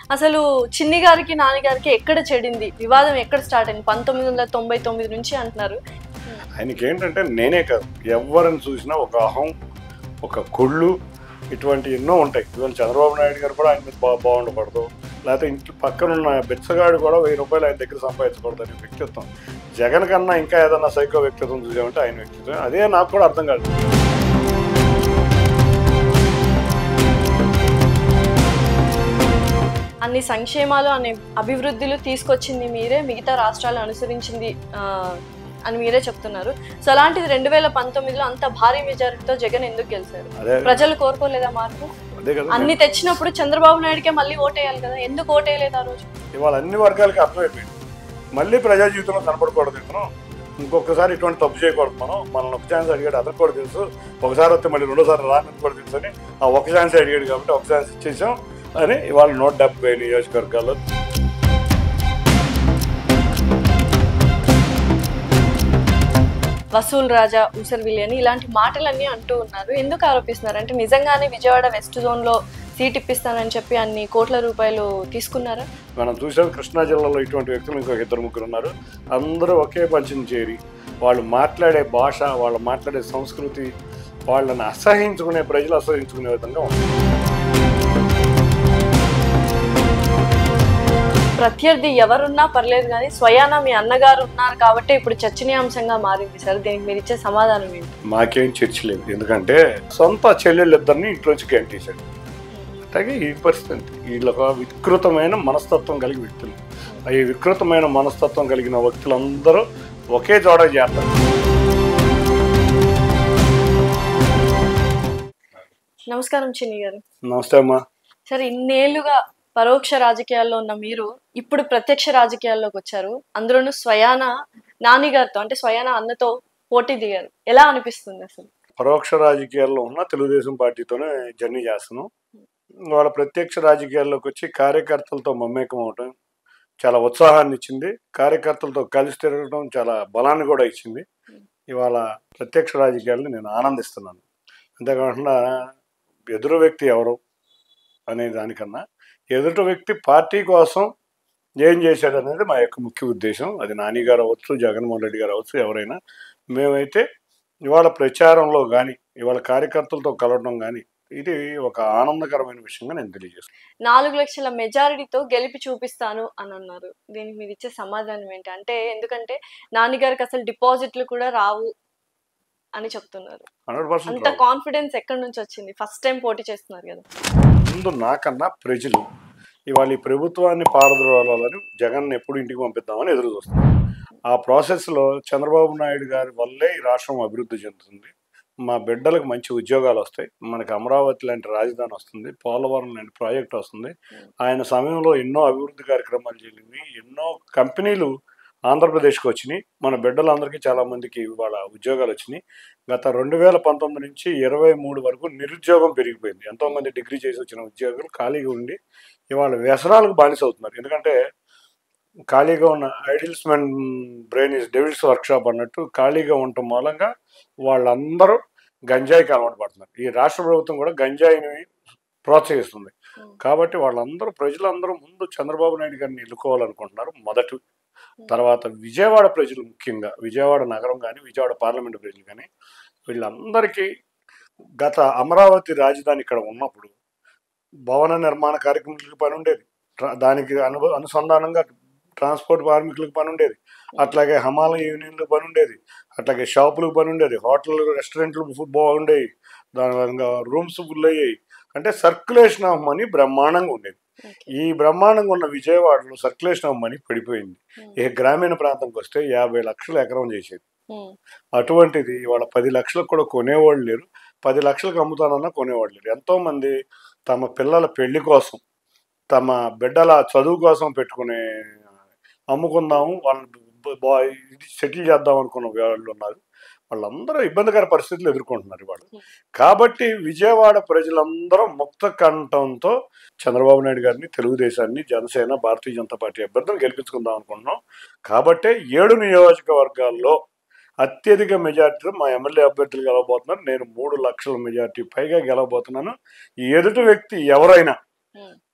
అసలు చిన్ని గారికి నాని గారికి ఎక్కడ చెడింది వివాదం ఎక్కడ స్టార్ట్ అయింది పంతొమ్మిది వందల తొంభై తొమ్మిది నుంచి అంటున్నారు ఆయనకి ఏంటంటే నేనే కాదు ఎవరిని చూసినా ఒక అహం ఒక కుళ్ళు ఇటువంటి ఎన్నో ఉంటాయి ఇవాళ చంద్రబాబు నాయుడు గారు కూడా ఆయన మీద బా బాగుండకూడదు లేకపోతే ఇంటి పక్కనున్న బెచ్చగాడు కూడా వెయ్యి రూపాయలు ఆయన దగ్గర సంపాదించకూడదు అనే వ్యక్తిత్వం జగన్ కన్నా ఇంకా ఏదన్నా సైకో వ్యక్తిత్వం చూసామంటే ఆయన వ్యక్తిత్వం అదే నాకు కూడా అర్థం కాదు అన్ని సంక్షేమాలు అనే అభివృద్ధులు తీసుకొచ్చింది మీరే మిగతా రాష్ట్రాలు అనుసరించింది ఆ, అని మీరే చెప్తున్నారు సో అలాంటిది రెండు వేల పంతొమ్మిదిలో అంత భారీ మెజారిటీతో జగన్ ఎందుకు గెలిచారు అదే ప్రజలు కోరుకోలేదా మార్పు అదే కదా అన్ని తెచ్చినప్పుడు చంద్రబాబు నాయుడుకే మళ్ళీ ఓటేయాలి కదా ఎందుకు ఓటేయలేదు ఆ రోజు ఇవాళ అన్ని వర్గాలకి అర్థమైపోయింది మళ్ళీ ప్రజా జీవితంలో కనపడకూడదు ఇతను ఇంకొకసారి ఇటువంటి తప్పు చేయకూడదు మనం మనల్ని ఒక ఛాన్స్ అడిగాడు అతను కూడా తెలుసు ఒకసారి వస్తే మళ్ళీ రెండోసారి రానని కూడా తెలుసు అని ఆ ఒక ఛాన్స్ అడిగాడు కాబట్టి ఒక ఛాన్స్ ఇచ్చేసాం అని ఇవాళ నూట డెబ్బై నియోజకవర్గాల్లో వసూల్ రాజా ఉసర్విలి అని ఇలాంటి మాటలన్నీ అంటూ ఉన్నారు ఎందుకు ఆరోపిస్తున్నారు అంటే నిజంగానే విజయవాడ వెస్ట్ జోన్ లో సీట్ ఇప్పిస్తానని చెప్పి అన్ని కోట్ల రూపాయలు తీసుకున్నారా మనం చూసాం కృష్ణా జిల్లాలో ఇటువంటి వ్యక్తులు ఇంకొక ఇద్దరు ముగ్గురు ఉన్నారు అందరూ ఒకే పంచిన చేరి వాళ్ళు మాట్లాడే భాష వాళ్ళు మాట్లాడే సంస్కృతి వాళ్ళని అసహించుకునే ప్రజలు అసహించుకునే విధంగా ఉంది ప్రత్యర్థి ఎవరున్నా పర్లేదు కానీ స్వయానా మీ అన్నగారు ఉన్నారు కాబట్టి ఇప్పుడు చర్చనీయాంశంగా మారింది సార్ దీనికి మీరు ఇచ్చే సమాధానం ఏంటి మాకేం చర్చ లేదు ఎందుకంటే సొంత చెల్లెళ్ళు ఇద్దరిని ఇంట్లోంచి గంటేశాడు అట్లాగే ఈ పరిస్థితి వీళ్ళ ఒక వికృతమైన మనస్తత్వం కలిగి వ్యక్తులు ఈ వికృతమైన మనస్తత్వం కలిగిన వ్యక్తులందరూ ఒకే జోడ చేస్తారు నమస్కారం చిన్ని గారు నమస్తే అమ్మా సరే ఇన్నేళ్లుగా పరోక్ష రాజకీయాల్లో ఉన్న మీరు ఇప్పుడు ప్రత్యక్ష రాజకీయాల్లోకి వచ్చారు అందులోనూ స్వయాన నాని గారితో అంటే స్వయాన అన్నతో పోటీ దిగారు ఎలా అనిపిస్తుంది అసలు పరోక్ష రాజకీయాల్లో ఉన్న తెలుగుదేశం పార్టీతోనే జర్నీ చేస్తున్నాం వాళ్ళ ప్రత్యక్ష రాజకీయాల్లోకి వచ్చి కార్యకర్తలతో మమేకం అవటం చాలా ఉత్సాహాన్ని ఇచ్చింది కార్యకర్తలతో కలిసి తిరగడం చాలా బలాన్ని కూడా ఇచ్చింది ఇవాళ ప్రత్యక్ష రాజకీయాలను నేను ఆనందిస్తున్నాను అంతేకాకుండా ఎదురు వ్యక్తి ఎవరు అనే దానికన్నా ఎదుటి వ్యక్తి పార్టీ కోసం ఏం చేశాడు అనేది మా యొక్క ముఖ్య ఉద్దేశం అది నాని గారు అవ్వచ్చు జగన్మోహన్ రెడ్డి గారు అవ్వచ్చు ఎవరైనా మేమైతే ఇవాళ ప్రచారంలో కానీ ఇవాళ కార్యకర్తలతో కలవడం కానీ ఇది ఒక ఆనందకరమైన విషయంగా నేను తెలియజేస్తాను నాలుగు లక్షల మెజారిటీతో గెలిపి చూపిస్తాను అని అన్నారు దీనికి మీరు ఇచ్చే సమాధానం ఏంటి అంటే ఎందుకంటే నాన్నగారికి అసలు డిపాజిట్లు కూడా రావు అని చెప్తున్నారు హండ్రెడ్ అంత పర్సెంట్ కాన్ఫిడెన్స్ ఎక్కడి నుంచి వచ్చింది ఫస్ట్ టైం పోటీ చేస్తున్నారు కదా ముందు నాకన్నా ప్రజలు ఇవాళ ఈ ప్రభుత్వాన్ని పారద్రోలాలని జగన్ ఎప్పుడు ఇంటికి పంపిద్దామని ఎదురు చూస్తున్నారు ఆ ప్రాసెస్లో చంద్రబాబు నాయుడు గారి వల్లే ఈ రాష్ట్రం అభివృద్ధి చెందుతుంది మా బిడ్డలకు మంచి ఉద్యోగాలు వస్తాయి మనకి అమరావతి లాంటి రాజధాని వస్తుంది పోలవరం లాంటి ప్రాజెక్ట్ వస్తుంది ఆయన సమయంలో ఎన్నో అభివృద్ధి కార్యక్రమాలు జరిగింది ఎన్నో కంపెనీలు ఆంధ్రప్రదేశ్కి వచ్చినాయి మన బిడ్డలందరికీ చాలా మందికి ఇవాళ ఉద్యోగాలు వచ్చినాయి గత రెండు వేల పంతొమ్మిది నుంచి ఇరవై మూడు వరకు నిరుద్యోగం పెరిగిపోయింది ఎంతో మంది డిగ్రీ చేసి వచ్చిన ఉద్యోగులు ఖాళీగా ఉండి ఇవాళ వ్యసనాలకు బానిస అవుతున్నారు ఎందుకంటే ఖాళీగా ఉన్న idles men brain is devil's workshop అన్నట్టు ఖాళీగా ఉండటం మూలంగా వాళ్ళందరూ గంజాయికి అలవాటు పడుతున్నారు ఈ రాష్ట్ర ప్రభుత్వం కూడా గంజాయిని ప్రోత్సహిస్తుంది కాబట్టి వాళ్ళందరూ ప్రజలందరూ ముందు చంద్రబాబు నాయుడు గారిని ఎన్నుకోవాలనుకుంటున్నారు మొదటి తర్వాత విజయవాడ ప్రజలు ముఖ్యంగా విజయవాడ నగరం కానీ విజయవాడ పార్లమెంటు ప్రజలు కానీ వీళ్ళందరికీ గత అమరావతి రాజధాని ఇక్కడ ఉన్నప్పుడు భవన నిర్మాణ కార్యక్రమాలకు పని ఉండేది ట్రా- దానికి అను అనుసంధానంగా ట్రాన్స్పోర్ట్ కార్మికులకు పని ఉండేది అట్లాగే హమాల యూనియన్లకు పని ఉండేది అట్లాగే షాపులకు పని ఉండేది హోటల్ రెస్టారెంట్లు ఫుడ్ బాగుండేవి దాని విధంగా రూమ్స్ ఫుల్ అయ్యాయి అంటే సర్క్యులేషన్ ఆఫ్ మనీ బ్రహ్మాండంగా ఉండేది ఈ బ్రహ్మాండంగా ఉన్న విజయవాడలో సర్క్యులేషన్ ఆఫ్ మనీ పడిపోయింది ఇక గ్రామీణ ప్రాంతంకి వస్తే యాభై లక్షలు ఎకరం చేసేది ఉమ్, అటువంటిది ఇవాళ పది లక్షలకు కూడా కొనేవాళ్ళు లేరు పది లక్షలకు అమ్ముతానన్నా కొనేవాళ్ళు లేరు ఎంతో మంది తమ పిల్లల పెళ్లి కోసం తమ బిడ్డల చదువు కోసం పెట్టుకునే అమ్ముకుందాము వాళ్ళని సెటిల్ చేద్దాం అనుకున్న వాళ్ళు ఉన్నారు వాళ్ళందరూ ఇబ్బందికర పరిస్థితులు ఎదుర్కొంటున్నారు ఇవాళ కాబట్టి విజయవాడ ప్రజలందరూ ముక్త కంఠంతో చంద్రబాబు నాయుడు గారిని తెలుగుదేశాన్ని జనసేన భారతీయ జనతా పార్టీ అభ్యర్థులను గెలిపించుకుందాం అనుకుంటున్నాం కాబట్టే ఏడు నియోజకవర్గాల్లో అత్యధిక మెజార్టీతో మా ఎమ్మెల్యే అభ్యర్థులు గెలవబోతున్నారు నేను మూడు లక్షల మెజార్టీ పైగా గెలవబోతున్నాను ఈ ఎదుటి వ్యక్తి ఎవరైనా ఉమ్.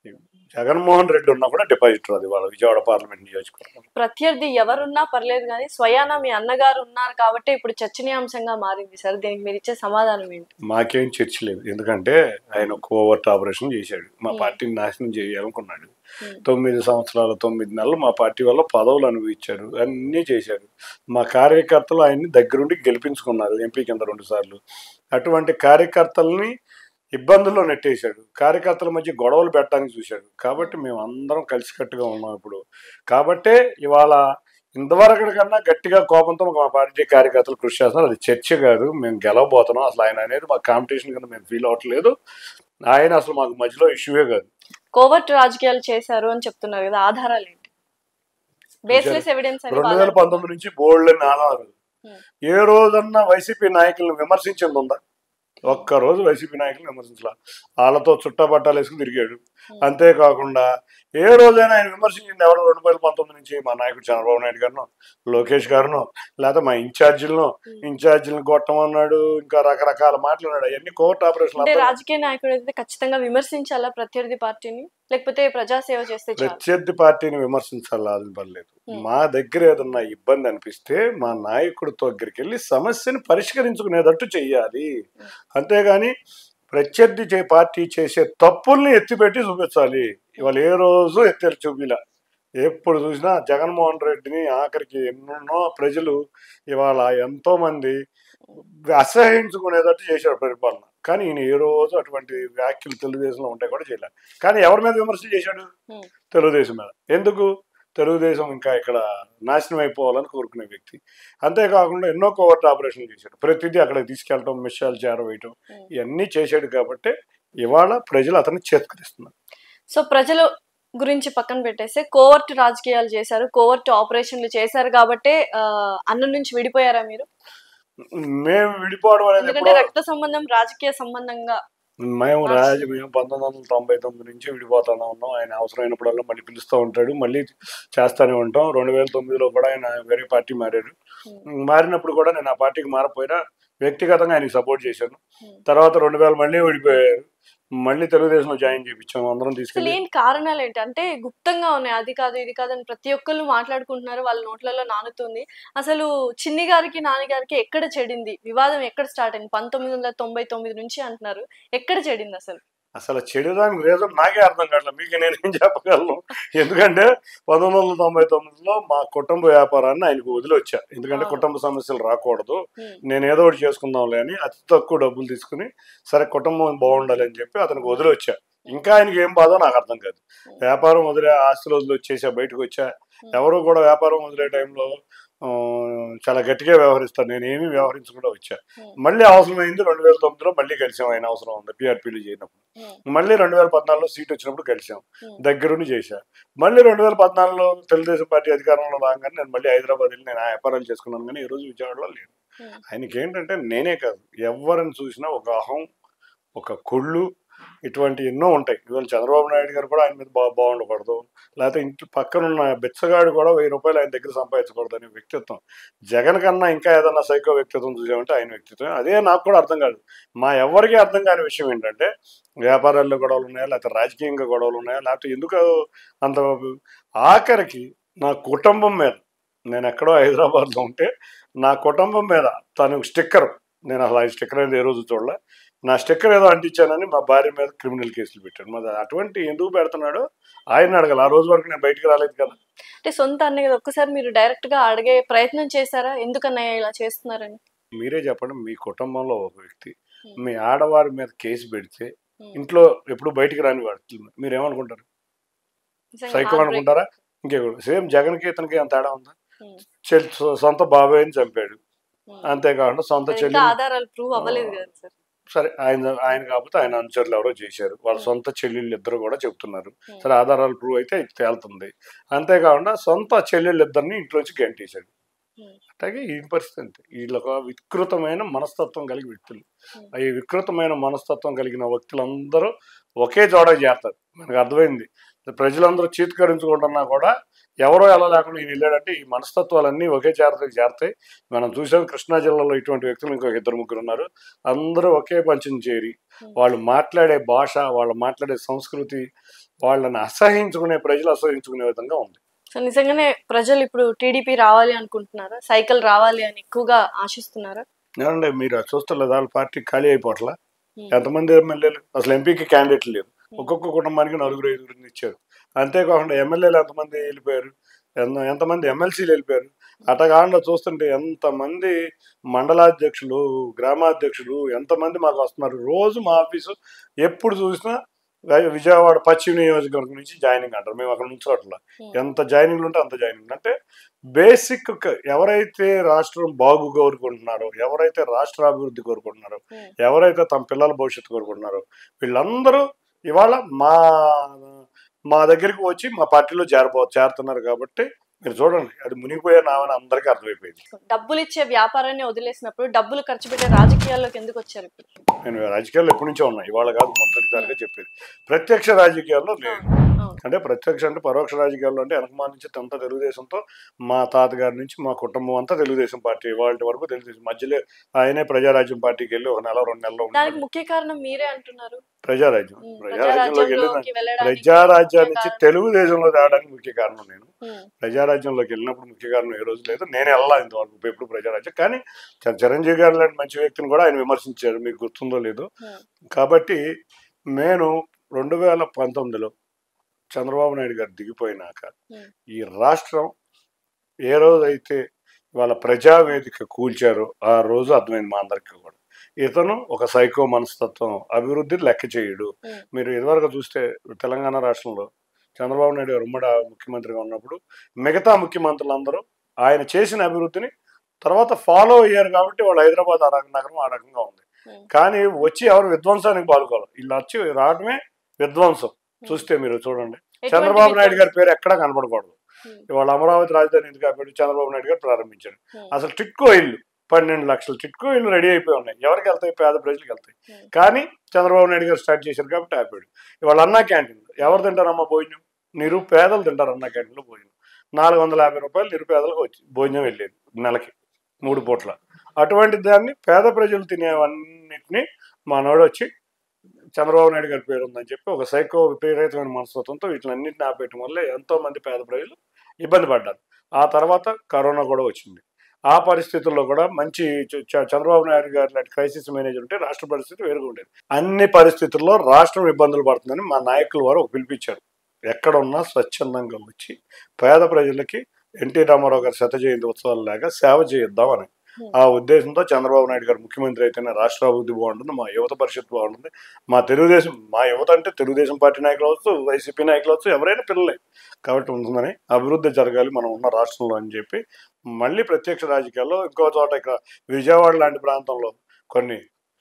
జగన్మోహన్ రెడ్డి ఉన్నా కూడా డిపాజిట్ రాదు ఇవాళ విజయవాడ పార్లమెంట్ నియోజకవర్గం ప్రత్యర్థి ఎవరున్నా పర్లేదు కానీ స్వయాన మీ అన్నగారు ఉన్నారు కాబట్టి ఇప్పుడు చర్చనీయాంశంగా మారింది సార్ దీనికి మీరు ఇచ్చే సమాధానం ఏంటి మాకేం చర్చ లేదు ఎందుకంటే ఆయన కోవర్ట్ ఆపరేషన్ చేశాడు మా Hmm. పార్టీని నాశనం చేయాలనుకున్నాడు Hmm. తొమ్మిది సంవత్సరాలు తొమ్మిది నెలలు మా పార్టీ వల్ల పదవులు అనుభవించాడు అన్నీ చేశాడు మా కార్యకర్తలు ఆయన్ని దగ్గరుండి గెలిపించుకున్నారు ఎంపీ కింద రెండు సార్లు అటువంటి కార్యకర్తల్ని ఇబ్బందుల్లో నెట్టేశాడు కార్యకర్తల మధ్య గొడవలు పెట్టడానికి చూశాడు కాబట్టి మేము అందరం కలిసికట్టుగా ఉన్నాం ఇప్పుడు కాబట్టే ఇవాళ ఇంతవరకు కన్నా గట్టిగా కోపంతో మా పార్టీ కార్యకర్తలు కృషి చేస్తున్నారు అది చర్చ కాదు మేము గెలవబోతున్నాం అసలు ఆయన అనేది మా కాంపిటీషన్ కింద మేము ఫీల్ అవ్వట్లేదు ఆయన అసలు మాకు మధ్యలో ఇష్యూవే కాదు కోవర్ట్ రాజకీయాలు చేశారు అని చెప్తున్నారు కదా ఆధారాలు ఏంటి బేస్లెస్ ఎవిడెన్స్ అని రెండు వాళ్ళ- వేల పంతొమ్మిది నుంచి బోల్డ్ ఆధారాలు Hmm. ఏ రోజన్నా వైసీపీ నాయకులను విమర్శించింది ఉందా ఒక్క రోజు వైసీపీ నాయకులు విమర్శించలా వాళ్ళతో చుట్టబట్టాలు వేసుకుని తిరిగాడు Hmm. అంతేకాకుండా ఏ రోజైనా ఆయన విమర్శించింది ఎవరు రెండు వేల పంతొమ్మిది నుంచి మా నాయకుడు చంద్రబాబు నాయుడు గారినో లోకేష్ గారినో లేకపోతే మా ఇన్ఛార్జీలను Hmm. ఇన్ఛార్జీలను కొట్టమన్నాడు ఇంకా రకరకాల మాటలు అన్నాడు అవన్నీ కోర్టు ఆపరేషన్ అంటే రాజకీయ నాయకుడు అయితే ఖచ్చితంగా విమర్శించాలా ప్రత్యర్థి పార్టీని లేకపోతే ప్రజాసేవ చేస్తే చాలు ప్రత్యర్థి పార్టీని విమర్శించాలని పర్లేదు Hmm. మా దగ్గర ఏదన్నా ఇబ్బంది అనిపిస్తే మా నాయకుడి దగ్గరికి వెళ్ళి సమస్యని పరిష్కరించుకునేటట్టు చెయ్యాలి Hmm. అంతేగాని ప్రత్యర్థి చే పార్టీ చేసే తప్పుల్ని ఎత్తిపెట్టి చూపించాలి ఇవాళ ఏ రోజు ఎత్తారు చూపిలా ఎప్పుడు చూసినా జగన్మోహన్ రెడ్డిని ఆఖరికి ఎన్నెన్నో ప్రజలు ఇవాళ ఎంతో మంది అసహించుకునేటట్టు చేశాడు పరిపాలన కానీ ఈయన ఏ రోజు అటువంటి వ్యాఖ్యలు తెలుగుదేశంలో ఉంటాయి కూడా చేయలేదు కానీ ఎవరి మీద విమర్శలు చేశాడు Hmm. తెలుగుదేశం మీద ఎందుకు తెలుగుదేశం ఇంకా ఇక్కడ నాశనం అయిపోవాలని కోరుకునే వ్యక్తి అంతేకాకుండా ఎన్నో కోవర్ట్ ఆపరేషన్ చేశాడు ప్రతిదీ అక్కడికి తీసుకెళ్ళటం మిషాలు చేరవేయటం Hmm. ఇవన్నీ చేశాడు కాబట్టి ఇవాళ ప్రజలు అతన్ని చేత్కరిస్తున్నారు సో ప్రజలు గురించి పక్కన పెట్టేస్తే కోవర్ట్ రాజకీయాలు చేశారు కోవర్ట్ ఆపరేషన్లు చేశారు కాబట్టి ఆ, అన్న నుంచి విడిపోయారా మీరు మేము విడిపోవడం అనేది ఎందుకంటే ఎప్పుడో- రక్త సంబంధం రాజకీయ సంబంధంగా మేము రాజ మేము పంతొమ్మిది వందల తొంభై తొమ్మిది నుంచి విడిపోతానే ఉన్నాం ఆయన అవసరమైనప్పుడల్లా మళ్ళీ పిలుస్తూ ఉంటాడు మళ్ళీ చేస్తానే ఉంటాం రెండు వేల తొమ్మిదిలో కూడా ఆయన వేరే పార్టీ మారాడు మారినప్పుడు కూడా నేను ఆ పార్టీకి మారపోయినా వ్యక్తిగతంగా ఆయనకి సపోర్ట్ చేశాను Hmm. తర్వాత రెండు వేలు మళ్ళీ విడిపోయారు మళ్ళీ తెలుగుదేశంలో జాయిన్ చేయించాం అందరం అసలు తీసుకెళ్ళి ఏం కారణాలు ఏంటి అంటే గుప్తంగా ఉన్నాయి అది కాదు ఇది కాదు అని ప్రతి ఒక్కళ్ళు మాట్లాడుకుంటున్నారు వాళ్ళ నోట్లలో నానుతుంది అసలు చిన్ని గారికి నాని గారికి ఎక్కడ చెడింది వివాదం ఎక్కడ స్టార్ట్ అయింది పంతొమ్మిది వందల తొంభై తొమ్మిది నుంచి అంటున్నారు ఎక్కడ చెడింది అసలు అసలు చెడుదానికి రీజన్ నాకే అర్థం కావట్లేదు మీకు నేనేం చెప్పగలను ఎందుకంటే పంతొమ్మిది వందల తొంభై తొమ్మిదిలో మా కుటుంబ వ్యాపారాన్ని ఆయనకు వదిలొచ్చా ఎందుకంటే ఆ. కుటుంబ సమస్యలు రాకూడదు Hmm. నేను ఏదో ఒకటి చేసుకుందాంలే అని అతి తక్కువ డబ్బులు తీసుకుని సరే కుటుంబం బాగుండాలి అని చెప్పి అతనికి వదిలొచ్చా ఇంకా ఆయనకి ఏం బాధో నాకు అర్థం కాదు వ్యాపారం వదిలే ఆస్తులు వదిలి వచ్చేసా బయటకు వచ్చా ఎవరు కూడా వ్యాపారం వదిలే టైంలో ఆ, చాలా గట్టిగా వ్యవహరిస్తాను నేను ఏమీ వ్యవహరించకుండా వచ్చా Hmm. మళ్ళీ అవసరమైంది రెండు వేల తొమ్మిదిలో మళ్ళీ కలిసాం ఆయన అవసరం ఉంది పిఆర్పీలు చేయనప్పుడు Hmm. మళ్ళీ రెండు వేల పద్నాలుగులో సీట్ వచ్చినప్పుడు కలిసాం Hmm. దగ్గరుండి చేశా మళ్ళీ రెండు వేల పద్నాలుగులో తెలుగుదేశం పార్టీ అధికారంలో రాగానే నేను మళ్ళీ హైదరాబాద్ వెళ్ళి నేను ఆ వ్యాపారాలు చేసుకున్నాను కానీ ఈ రోజు విజయవాడలో లేను Hmm. ఆయనకి ఏంటంటే నేనే కాదు ఎవరిని చూసినా ఒక అహం ఒక కుళ్ళు ఇటువంటి ఎన్నో ఉంటాయి ఇవాళ చంద్రబాబు నాయుడు గారు కూడా ఆయన మీద బా బాగుండకూడదు లేకపోతే ఇంటి పక్కన ఉన్న బిచ్చగాడు కూడా వెయ్యి రూపాయలు ఆయన దగ్గర సంపాదించకూడదు అనే వ్యక్తిత్వం జగన్ కన్నా ఇంకా ఏదన్నా సైకో వ్యక్తిత్వం చూసామంటే ఆయన వ్యక్తిత్వం అదే నాకు కూడా అర్థం కాదు మా ఎవరికీ అర్థం కాని విషయం ఏంటంటే వ్యాపారాల్లో గొడవలు ఉన్నాయా లేకపోతే రాజకీయంగా గొడవలు ఉన్నాయా లేకపోతే ఎందుకు అంత ఆఖరికి నా కుటుంబం మీద నేను ఎక్కడో హైదరాబాద్లో ఉంటే నా కుటుంబం మీద తను స్టిక్కర్ నేను అసలు ఆ స్టిక్కర్ అనేది ఏ రోజు చూడలే నా స్టిక్కర్ ఏదో అంటించానని మా భార్య మీద క్రిమినల్ కేసులు పెట్టాడు మరి అటువంటి ఎందుకు పెడుతున్నాడో ఆయన అడగాలి ఆ రోజు వరకు నేను బయటికి రాలేదు కదా అంటే సొంత అన్నయ్య కదా ఒక్కసారి మీరు డైరెక్ట్ గా అడిగే ప్రయత్నం చేశారా ఎందుకన్నయ్య ఇలా చేస్తున్నారని మీరే చెప్పండి మీ కుటుంబంలో ఒక వ్యక్తి Hmm. మీ ఆడవారి మీద కేసు పెడితే Hmm. ఇంట్లో ఎప్పుడు బయటికి రాని వాడు మీరు ఏమనుకుంటారు నిజంగా సైకో heartbreak. అనుకుంటారా ఇంకేకూడదు సేమ్ జగన్కి ఇతనికి అంత తేడా ఉందా Hmm. చెల్ సొంత బాబాయ్ని చంపాడు Hmm. అంతేకాకుండా సొంత అది చెల్లి ఇంకా ఆధారాలు ప్రూవ్ అవ్వలేదు కదా సార్ సరే ఆయన ఆయన కాకపోతే ఆయన అనుచరులు ఎవరో చేశారు వాళ్ళ Hmm. సొంత చెల్లెళ్ళు ఇద్దరు కూడా చెప్తున్నారు Hmm. సరే ఆధారాలు ప్రూవ్ అయితే ఇది తేలుతుంది అంతేకాకుండా సొంత చెల్లెళ్ళు ఇద్దరిని ఇంట్లోంచి గంటేశాడు Hmm. అట్లాగే ఈ పరిస్థితి అంతే వీళ్ళ ఒక వికృతమైన మనస్తత్వం కలిగి వ్యక్తులు Hmm. ఈ వికృతమైన మనస్తత్వం కలిగిన వ్యక్తులందరూ ఒకే జోడ చేస్తారు మనకు అర్థమైంది ప్రజలందరూ చీత్కరించుకుంటున్నా కూడా ఎవరో ఎలా లేకుండా ఈయన వెళ్ళాడంటే ఈ మనస్తత్వాలన్నీ ఒకే చేరతకి చేరతాయి మనం చూసాం కృష్ణా జిల్లాలో ఇటువంటి వ్యక్తులు ఇంకొక ఇద్దరు ముగ్గురు ఉన్నారు అందరూ ఒకే పంచం చేరి వాళ్ళు మాట్లాడే భాష వాళ్ళు మాట్లాడే సంస్కృతి వాళ్ళని అసహించుకునే ప్రజలు అసహించుకునే విధంగా ఉంది సో నిజంగానే ప్రజలు ఇప్పుడు టీడీపీ రావాలి అనుకుంటున్నారా సైకిల్ రావాలి అని ఎక్కువగా ఆశిస్తున్నారా ఏమంటే మీరు అది చూస్తలేదు వాళ్ళ పార్టీ ఖాళీ అయిపోవట్లా Hmm. ఎంతమంది ఎమ్మెల్యేలు అసలు ఎంపీకి క్యాండిడేట్లు లేరు ఒక్కొక్క కుటుంబానికి నలుగురు ఐదుగురిని ఇచ్చారు అంతేకాకుండా ఎమ్మెల్యేలు ఎంతమంది వెళ్ళిపోయారు ఎంత- ఎంతమంది ఎమ్మెల్సీలు వెళ్ళిపోయారు అటగాండ చూస్తుంటే ఎంతమంది మండలాధ్యక్షులు గ్రామాధ్యక్షులు ఎంతమంది మాకు వస్తున్నారు రోజు మా ఆఫీసు ఎప్పుడు చూసినా వి- విజయవాడ పశ్చిమ నియోజకవర్గం నుంచి జాయినింగ్ అంటారు మేము అక్కడ నుంచి అట్లా Hmm. ఎంత జాయినింగ్లు ఉంటే అంత జాయినింగ్ అంటే బేసిక్ ఎవరైతే రాష్ట్రం బాగు కోరుకుంటున్నారో ఎవరైతే రాష్ట్ర అభివృద్ధి కోరుకుంటున్నారో Hmm. ఎవరైతే తమ పిల్లల భవిష్యత్తు కోరుకుంటున్నారో వీళ్ళందరూ ఇవాళ మా మా దగ్గరికి వచ్చి మా పార్టీలో చేరబో చేరుతున్నారు కాబట్టి మీరు చూడండి అది మునిగిపోయే నామని అందరికీ అర్థమైపోయింది డబ్బులు ఇచ్చే వ్యాపారాన్ని వదిలేసినప్పుడు డబ్బులు ఖర్చు పెట్టే రాజకీయాల్లోకి ఎందుకు వచ్చారు ఇప్పుడు నేను రాజకీయాల్లో ఎప్పటి నుంచో ఉన్నాయి ఇవాళ కాదు మొదటిసారిగా చెప్పేది ప్రత్యక్ష రాజకీయాల్లో లేదు అవును. అంటే ప్రత్యక్ష అంటే పరోక్ష రాజకీయాల్లో అంటే వెనకమాల నుంచి అంతా తెలుగుదేశంతో మా తాతగారి నుంచి మా కుటుంబం అంతా తెలుగుదేశం పార్టీ వాళ్ళ వరకు తెలుగుదేశం మధ్యలో ఆయనే ప్రజారాజ్యం పార్టీకి వెళ్ళి ఒక నెల రెండు నెలలు దానికి ఉన్నాడు ముఖ్య కారణం మీరే అంటున్నారు ప్రజారాజ్యం ఉమ్, ప్రజారాజ్యంలోకి వెళ్ళిన ప్రజారాజ్యంలోకి వెళ్ళడానికి ప్రజారాజ్యం నుంచి ముఖ్య తెలుగుదేశంలో తేవడానికి ముఖ్య కారణం నేను ఉమ్, ప్రజారాజ్యంలోకి వెళ్ళినప్పుడు ముఖ్య కారణం ఏ రోజు లేదు నేను వెళ్ళా ఇంతవరకు ఎప్పుడు ప్రజారాజ్యం కానీ చ- చిరంజీవి గారు లాంటి మంచి వ్యక్తిని కూడా ఆయన విమర్శించారు మీకు గుర్తుందో లేదో ఉమ్, కాబట్టి నేను రెండు వేల పంతొమ్మిదిలో చంద్రబాబు నాయుడు గారు దిగిపోయినాక Hmm. ఈ రాష్ట్రం ఏ రోజైతే వాళ్ళ ప్రజావేదిక కూల్చారో ఆ రోజు అర్థమైంది మా అందరికీ కూడా ఇతను ఒక సైకో మనస్తత్వం అభివృద్ధి లెక్క చేయడు Hmm. మీరు ఇదివరకు చూస్తే తెలంగాణ రాష్ట్రంలో చంద్రబాబు నాయుడు గారు ఉమ్మడి ముఖ్యమంత్రిగా ఉన్నప్పుడు మిగతా ముఖ్యమంత్రులందరూ ఆయన చేసిన అభివృద్ధిని తర్వాత ఫాలో అయ్యారు కాబట్టి వాళ్ళు హైదరాబాద్ ఆ రకం నగరం ఆ రకంగా ఉంది ఉమ్, కానీ వచ్చి ఎవరు విధ్వంసానికి పాల్గొవాలి వీళ్ళు వచ్చి రావడమే విధ్వంసం చూస్తే మీరు చూడండి ఎటువంటి చంద్రబాబు నాయుడు విధ్వంసం? గారి పేరు ఎక్కడా కనపడకూడదు ఉమ్, ఇవాళ అమరావతి రాజధాని ఎందుకు కాబట్టి చంద్రబాబు నాయుడు గారు ప్రారంభించారు ఉమ్, అసలు టిట్కో ఇల్లు పన్నెండు లక్షలు టిట్కో ఇల్లు రెడీ అయిపోయి ఉన్నాయి ఎవరికి వెళ్తాయి పేద ప్రజలకు వెళ్తాయి Hmm. కానీ చంద్రబాబు నాయుడు గారు స్టార్ట్ చేశారు కాబట్టి ఆపాడు ఇవాళ అన్నా క్యాంటీన్ ఎవరు తింటారమ్మా భోజనం నిరుపేదలు తింటారు అన్నా క్యాంటీన్లో భోజనం నాలుగు వందల యాభై రూపాయలు నిరుపేదలకు వచ్చి భోజనం వెళ్ళేది నెలకి మూడు పూట్ల అటువంటి దాన్ని పేద ప్రజలు తినేవన్నిటిని మనోడు వచ్చి చంద్రబాబు నాయుడు గారి పేరు ఉందని చెప్పి ఒక సైకో విపరీతమైన మనస్తత్వంతో వీటిలన్నింటిని ఆపేయటం వల్ల ఎంతో మంది పేద ప్రజలు ఇబ్బంది పడ్డారు ఆ తర్వాత కరోనా కూడా వచ్చింది ఆ పరిస్థితుల్లో కూడా మంచి చ- చ- చంద్రబాబు నాయుడు గారి లాంటి క్రైసిస్ మేనేజర్ ఉంటే రాష్ట్ర పరిస్థితి వేరుగా ఉండేది అన్ని పరిస్థితుల్లో రాష్ట్రం ఇబ్బందులు పడుతుందని మా నాయకులు వారు పిలిపించారు ఎక్కడ ఉన్నా స్వచ్ఛందంగా వచ్చి పేద ప్రజలకి ఎన్టీ రామారావు గారి శత జయంతి ఉత్సవాలు లాగా సేవ చేయిద్దామని ఆ ఉద్దేశంతో చంద్రబాబు నాయుడు గారు ముఖ్యమంత్రి అయితేనే రాష్ట్ర అభివృద్ధి బాగుంటుంది మా యువత పరిషత్ బాగుంటుంది మా తెలుగుదేశం మా యువత అంటే తెలుగుదేశం పార్టీ నాయకులు అవచ్చు వైసీపీ నాయకులు అవచ్చు ఎవరైనా పిల్లలే కాబట్టి ఉంటుందని అభివృద్ధి జరగాలి మనం ఉన్న రాష్ట్రంలో అని చెప్పి మళ్ళీ ప్రత్యక్ష రాజకీయాల్లో ఇంకో చోట ఇక్కడ విజయవాడ లాంటి ప్రాంతంలో కొన్ని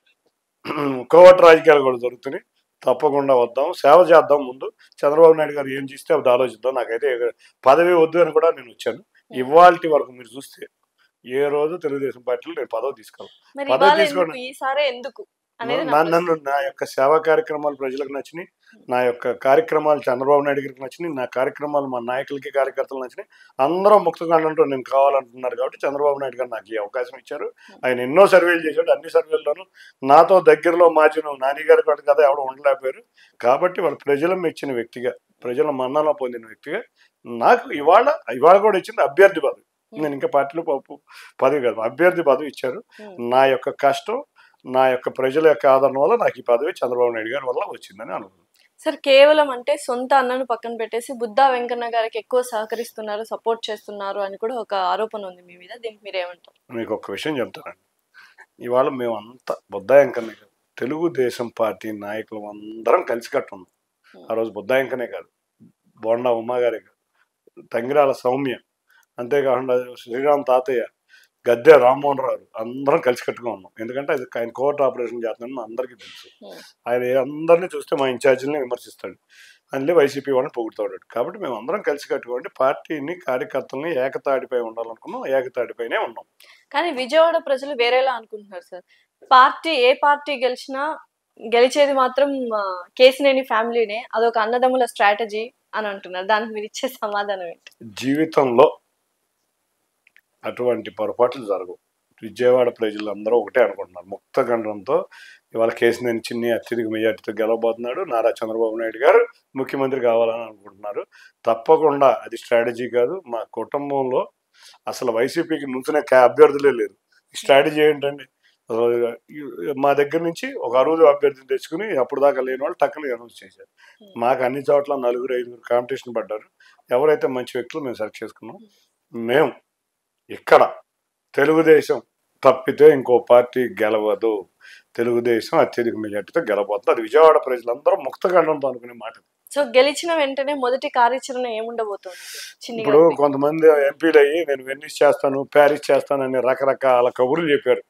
కోవట్ రాజకీయాలు కూడా జరుగుతున్నాయి తప్పకుండా వద్దాం సేవ చేద్దాం ముందు చంద్రబాబు నాయుడు గారు ఏం చేస్తే అది ఆలోచిద్దాం నాకైతే పదవి వద్దు అని కూడా నేను వచ్చాను ఇవాల్టి వరకు మీరు చూస్తే ఏ రోజు తెలుగుదేశం పార్టీలో నేను పదవి తీసుకోవాలి మరి పదవి ఇవాళ తీసుకోండి. ఎందుకు ఈసారే ఎందుకు అనేది నా నా- ప్రశ్న. నన్ను నా యొక్క సేవా కార్యక్రమాలు ప్రజలకు నచ్చినాయి నా యొక్క కార్యక్రమాలు చంద్రబాబు నాయుడు గారికి నచ్చినాయి నా కార్యక్రమాలు మా నాయకులకి కార్యకర్తలు నచ్చినాయి అందరూ ముక్తకాండంతో నేను కావాలంటున్నారు కాబట్టి చంద్రబాబు నాయుడు గారు నాకు ఈ అవకాశం ఇచ్చారు ఆయన ఎన్నో సర్వేలు చేశాడు అన్ని సర్వేల్లోనూ నాతో దగ్గరలో మార్జిన్ నాని గారి కాదు కదా ఎవడు ఉండలేకపోయారు కాబట్టి వాళ్ళు ప్రజలు మెచ్చిన వ్యక్తిగా ప్రజల మన్నలో పొందిన వ్యక్తిగా నాకు ఇవాళ ఇవాళ కూడా ఇచ్చింది అభ్యర్థి పదవి నేను ఇంకా పార్టీలో ప- పదవి కాదు అభ్యర్థి పదవి ఇచ్చారు ఉమ్. నా యొక్క కష్టం నా యొక్క ప్రజల యొక్క ఆదరణ వల్ల నాకు ఈ పదవి చంద్రబాబు నాయుడు గారి వల్ల వచ్చిందని అనుకుంటున్నాను సార్ కేవలం అంటే సొంత అన్నను పక్కన పెట్టేసి బుద్ధా వెంకన్న గారికి ఎక్కువ సహకరిస్తున్నారు సపోర్ట్ చేస్తున్నారు అని కూడా ఒక ఆరోపణ ఉంది మీ మీద దీనికి మీరు ఏమంటారు మీకు ఒక విషయం చెప్తానండి ఇవాళ మేము అంతా బుద్ధాయంకనే కాదు తెలుగుదేశం పార్టీ నాయకులు అందరం కలిసికట్టు ఉన్నాం ఆ రోజు బుద్ధాయంకనే కాదు బోండా ఉమా గారే కాదు తంగిరాల సౌమ్య అంతేకాకుండా శ్రీరామ్ తాతయ్య గద్దె రామ్మోహన్ రావు అందరం కలిసికట్టుగా ఉన్నాం ఎందుకంటే అది ఆయన కోర్టు ఆపరేషన్ చేస్తున్నాడని అందరికీ తెలుసు Hmm. ఆయన అందరినీ చూస్తే మా ఇన్ఛార్జీలని విమర్శిస్తాడు అందులో వైసీపీ వాళ్ళని పొగుడుతాడు కాబట్టి మేము అందరం కలిసి కట్టుకోండి పార్టీని కార్యకర్తల్ని ఏకతాడిపై ఉండాలనుకున్నాం ఏకతాడిపైనే ఉన్నాం కానీ విజయవాడ ప్రజలు వేరేలా అనుకుంటున్నారు సార్ పార్టీ ఏ పార్టీ గెలిచినా గెలిచేది మాత్రం ఆ, కేసినేని ఫ్యామిలీనే అదొక అన్నదమ్ముల స్ట్రాటజీ అని అంటున్నారు దానికి మీరు ఇచ్చే సమాధానం ఏంటి జీవితంలో అటువంటి పొరపాట్లు జరగవు విజయవాడ ప్రజలందరూ ఒకటే అనుకుంటున్నారు ముక్త గండంతో ఇవాళ కేసినేని చిన్ని అత్యధిక మెజార్టీతో గెలవబోతున్నాడు నారా చంద్రబాబు నాయుడు గారు ముఖ్యమంత్రి కావాలని అనుకుంటున్నారు తప్పకుండా అది స్ట్రాటజీ కాదు మా కుటుంబంలో అసలు వైసీపీకి నుంచునే కా- అభ్యర్థులే లేరు స్ట్రాటజీ ఏంటండి అసలు మా దగ్గర నుంచి ఒక అరువులు అభ్యర్థిని తెచ్చుకుని అప్పుడు దాకా లేని వాళ్ళు టక్కులు అనౌన్స్ చేశారు మాకు అన్ని చోట్ల నలుగురు ఐదుగురు కాంపిటీషన్ పడ్డారు ఎవరైతే మంచి వ్యక్తులు మేము సెలెక్ట్ చేసుకున్నాం మేము ఇక్కడ తెలుగుదేశం తప్పితే ఇంకో పార్టీ గెలవదు తెలుగుదేశం అత్యధిక మెజార్టీతో గెలవబోతుంది అది విజయవాడ ప్రజలందరూ ముక్తగండంతో అనుకునే మాట సో గెలిచిన వెంటనే మొదటి కార్యాచరణ ఏముండబోతోంది చిన్ని ఇప్పుడు గారికి? కొంతమంది ఎంపీలు అయ్యి నేను వెన్నిస్ చేస్తాను ప్యారిస్ చేస్తాను అని రకరకాల కబుర్లు చెప్పారు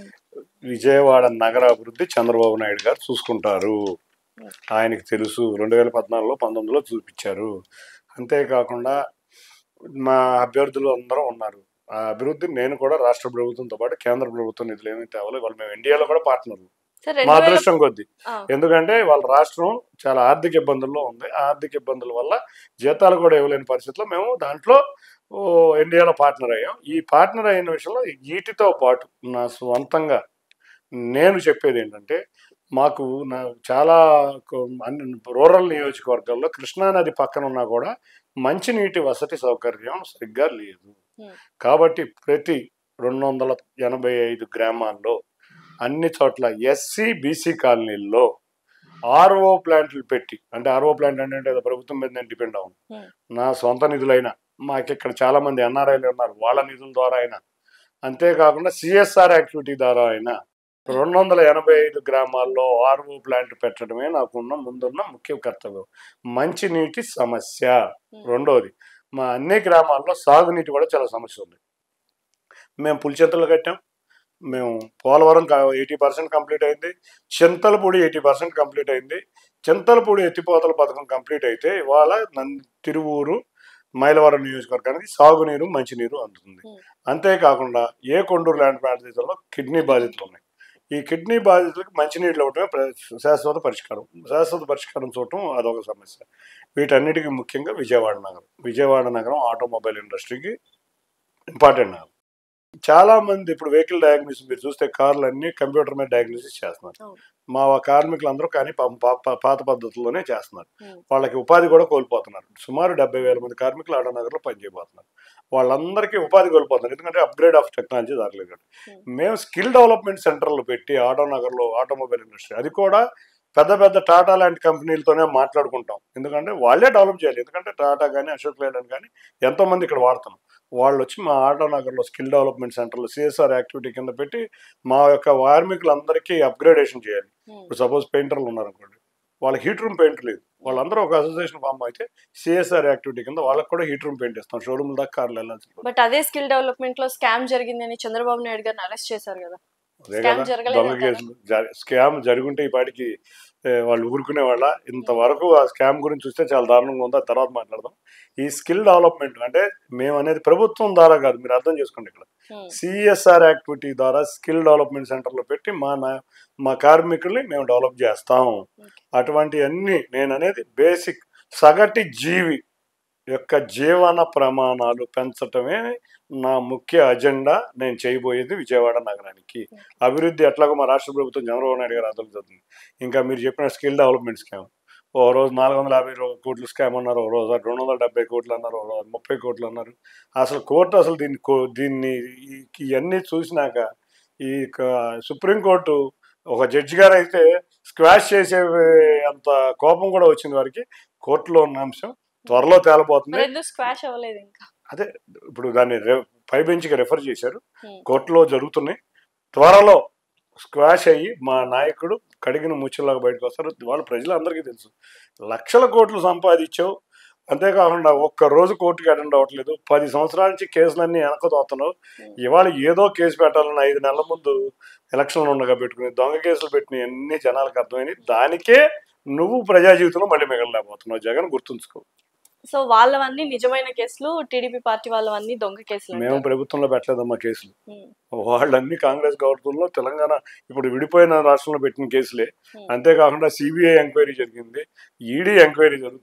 విజయవాడ నగర అభివృద్ధి చంద్రబాబు నాయుడు గారు చూసుకుంటారు ఆయనకి తెలుసు రెండు వేల పద్నాలుగులో పంతొమ్మిదిలో చూపించారు అంతేకాకుండా మా అభ్యర్థులు అందరూ ఉన్నారు ఆ అభివృద్ధి నేను కూడా రాష్ట్ర ప్రభుత్వంతో పాటు కేంద్ర ప్రభుత్వం నిధులు ఏమీ తేవాలి వాళ్ళు మేము ఇండియాలో కూడా పార్ట్నర్లు సార్ మా రెండు వేల అదృష్టం కొద్ది ఆ, ఎందుకంటే వాళ్ళ రాష్ట్రం చాలా ఆర్థిక ఇబ్బందుల్లో ఉంది ఆ ఆర్థిక ఇబ్బందుల వల్ల జీతాలు కూడా ఇవ్వలేని పరిస్థితిలో మేము దాంట్లో ఓ, ఇండియాలో పార్ట్నర్ అయ్యాం ఈ పార్ట్నర్ అయిన విషయంలో వీటితో పాటు నా స్వంతంగా నేను చెప్పేది ఏంటంటే మాకు నా చాలా కొ- అన్ని రూరల్ నియోజకవర్గాల్లో కృష్ణానది పక్కన ఉన్నా కూడా మంచినీటి వసతి సౌకర్యం సరిగ్గా లేదు Hmm. కాబట్టి ప్రతి రెండు వందల ఎనభై ఐదు గ్రామాల్లో అన్ని చోట్ల ఎస్సీ బీసీ కాలనీల్లో ఆర్ఓ ప్లాంట్లు పెట్టి అంటే ఆర్ఓ ప్లాంట్ అంటే ఏదో ప్రభుత్వం మీద నేను డిపెండ్ అవును Hmm. నా సొంత నిధులైనా మాకు ఇక్కడ చాలా మంది ఎన్ఆర్ఐలు ఉన్నారు వాళ్ళ నిధుల ద్వారా అయినా అంతేకాకుండా సిఎస్ఆర్ యాక్టివిటీ ద్వారా అయినా రెండు వందల ఎనభై ఐదు గ్రామాల్లో ఆర్ఓ ప్లాంట్ పెట్టడమే నాకున్న ముందున్న ముఖ్య కర్తవ్యం మంచినీటి సమస్య Hmm. రెండోది మా అన్ని గ్రామాల్లో సాగునీటి కూడా చాలా సమస్య ఉంది మేము పులిచెంతలు కట్టాం మేము పోలవరం ఎయిటీ పర్సెంట్ కంప్లీట్ అయింది చింతలపూడి ఎయిటీ పర్సెంట్ కంప్లీట్ అయింది చింతలపూడి ఎత్తిపోతల పథకం కంప్లీట్ అయితే ఇవాళ నం తిరువూరు మైలవరం నియోజకవర్గానికి సాగునీరు మంచినీరు అందుతుంది Hmm. అంతేకాకుండా ఏ కొండూరు ల్యాండ్ ప్రాంతాల్లో కిడ్నీ బాధితులు ఉన్నాయి ఈ కిడ్నీ బాధితులకు మంచినీళ్ళు ఇవ్వటమే ప్ర- శాశ్వత పరిష్కారం శాశ్వత పరిష్కారం చూడటం అదొక సమస్య వీటన్నిటికీ ముఖ్యంగా విజయవాడ నగరం విజయవాడ నగరం ఆటోమొబైల్ ఇండస్ట్రీకి ఇంపార్టెంట్ నగరం చాలా మంది ఇప్పుడు వెహికల్ డయాగ్నోసిస్ మీరు చూస్తే కార్లు అన్ని కంప్యూటర్ మీద డయాగ్నోసిస్ చేస్తున్నారు అవును. మా కార్మికులు అందరూ కానీ పా- పా- పా- పాత పద్ధతిలోనే చేస్తున్నారు Hmm. వాళ్ళకి ఉపాధి కూడా కోల్పోతున్నారు సుమారు డెబ్బై వేల మంది కార్మికులు ఆటోనగర్లో పనిచేయబోతున్నారు వాళ్ళందరికీ ఉపాధి కోల్పోతున్నారు ఎందుకంటే అప్గ్రేడ్ ఆఫ్ టెక్నాలజీ జరగలేదు కాబట్టి. Hmm. మేము స్కిల్ డెవలప్మెంట్ సెంటర్లు పెట్టి ఆటోనగర్లో ఆటోమొబైల్ ఇండస్ట్రీ అది కూడా పెద్ద పెద్ద టాటా లాంటి కంపెనీలతోనే మాట్లాడుకుంటాం ఎందుకంటే వాళ్ళే డెవలప్ చేయాలి ఎందుకంటే టాటా కానీ అశోక్ లేలాండ్ కానీ ఎంతో మంది ఇక్కడ వాడుతున్నాం వాళ్ళు వచ్చి మా ఆటోనగర్లో స్కిల్ డెవలప్మెంట్ సెంటర్లో సిఎస్ఆర్ యాక్టివిటీ కింద పెట్టి మా యొక్క కార్మికులందరికీ అప్గ్రేడేషన్ చేయాలి Hmm. ఇప్పుడు సపోజ్ పెయింటర్లు ఉన్నారనుకోండి వాళ్ళకి హీట్ రూమ్ పెయింట్ లేదు వాళ్ళందరూ ఒక అసోసియేషన్ ఫామ్ అయితే సిఎస్ఆర్ యాక్టివిటీ కింద వాళ్ళకి కూడా హీట్ రూమ్ పెయింట్ ఇస్తాం షోరూమ్ దాకా కార్లు వెళ్ళాల్సి బట్ అదే స్కిల్ డెవలప్మెంట్ లో స్కామ్ జరిగిందని చంద్రబాబు నాయుడు గారిని అరెస్ట్ చేశారు కదా అదే Scam కదా జరగలేదు దొంగ అంటారా? కేసులు జరి- స్కామ్ జరుగుంటే ఈ పాటికి ఏ, వాళ్ళు ఊరుకునే వాళ్ళ ఇంతవరకు ఆ స్కామ్ గురించి చూస్తే చాలా దారుణంగా ఉంది ఆ తర్వాత మాట్లాడదాం ఈ స్కిల్ డెవలప్మెంట్ అంటే మేము అనేది ప్రభుత్వం ద్వారా కాదు మీరు అర్థం చేసుకోండి ఇక్కడ Hmm. సిఎస్ఆర్ యాక్టివిటీ ద్వారా స్కిల్ డెవలప్మెంట్ సెంటర్లో పెట్టి మా నా- మా కార్మికుల్ని మేము డెవలప్ చేస్తాం అటువంటి అన్ని నేను అనేది బేసిక్ సగటి జీవి యొక్క జీవన ప్రమాణాలు పెంచటమే నా ముఖ్య అజెండా నేను చేయబోయేది విజయవాడ నగరానికి అభివృద్ధి ఎట్లాగో మా రాష్ట్ర ప్రభుత్వం చంద్రబాబు నాయుడు గారు అదులుతుంది ఇంకా మీరు చెప్పిన స్కిల్ డెవలప్మెంట్ స్కామ్ ఓ రోజు నాలుగు వందల యాభై రూ- కోట్లు స్కామ్ అన్నారు ఓ రోజు రెండు వందల డెబ్బై కోట్లు అన్నారు ఓ రోజు ముప్పై కోట్లు అన్నారు అసలు కోర్టు అసలు దీన్ని కో- దీన్ని ఈ- ఇవన్నీ చూసినాక ఈ క- సుప్రీంకోర్టు ఒక జడ్జి గారు అయితే స్క్వాష్ చేసే అంత కోపం కూడా వచ్చింది వారికి కోర్టులో ఉన్న అంశం త్వరలో తేలబోతుంది మరి ఎందుకు స్క్వాష్ అవ్వలేదు ఇంకా అదే ఇప్పుడు దాన్ని రె- పై బెంచ్కి రెఫర్ చేశారు Hmm. కోర్టులో జరుగుతున్నాయి త్వరలో స్క్వాష్ అయ్యి మా నాయకుడు కడిగిన ముచ్చలాగా బయటకు వస్తారు వాళ్ళ ప్రజలందరికీ తెలుసు లక్షల కోట్లు సంపాదించావు అంతేకాకుండా ఒక్క రోజు కోర్టుకి అటెండ్ అవ్వట్లేదు పది సంవత్సరాల నుంచి కేసులన్నీ వెనక తోతున్నావు ఇవాళ ఏదో కేసు పెట్టాలని ఐదు నెలల ముందు ఎలక్షన్లు ఉండగా పెట్టుకుని దొంగ కేసులు పెట్టిన అన్ని జనాలకు అర్థమైంది దానికే నువ్వు ప్రజా జీవితంలో మళ్ళీ మిగలలేకపోతున్నావు జగన్ గుర్తుంచుకో సో వాళ్ళవన్నీ నిజమైన కేసులు టీడీపీ పార్టీ వాళ్ళవన్నీ దొంగ కేసులు మేము అంటారు. ప్రభుత్వంలో పెట్టలేదమ్మా కేసులు ఉమ్, వాళ్ళన్నీ కాంగ్రెస్ గవర్నమెంట్లో తెలంగాణ ఇప్పుడు విడిపోయిన రాష్ట్రంలో పెట్టిన కేసులే Hmm. అంతేకాకుండా సిబిఐ ఎంక్వైరీ జరిగింది ఈడీ ఎంక్వైరీ జరుగుతున్నాయి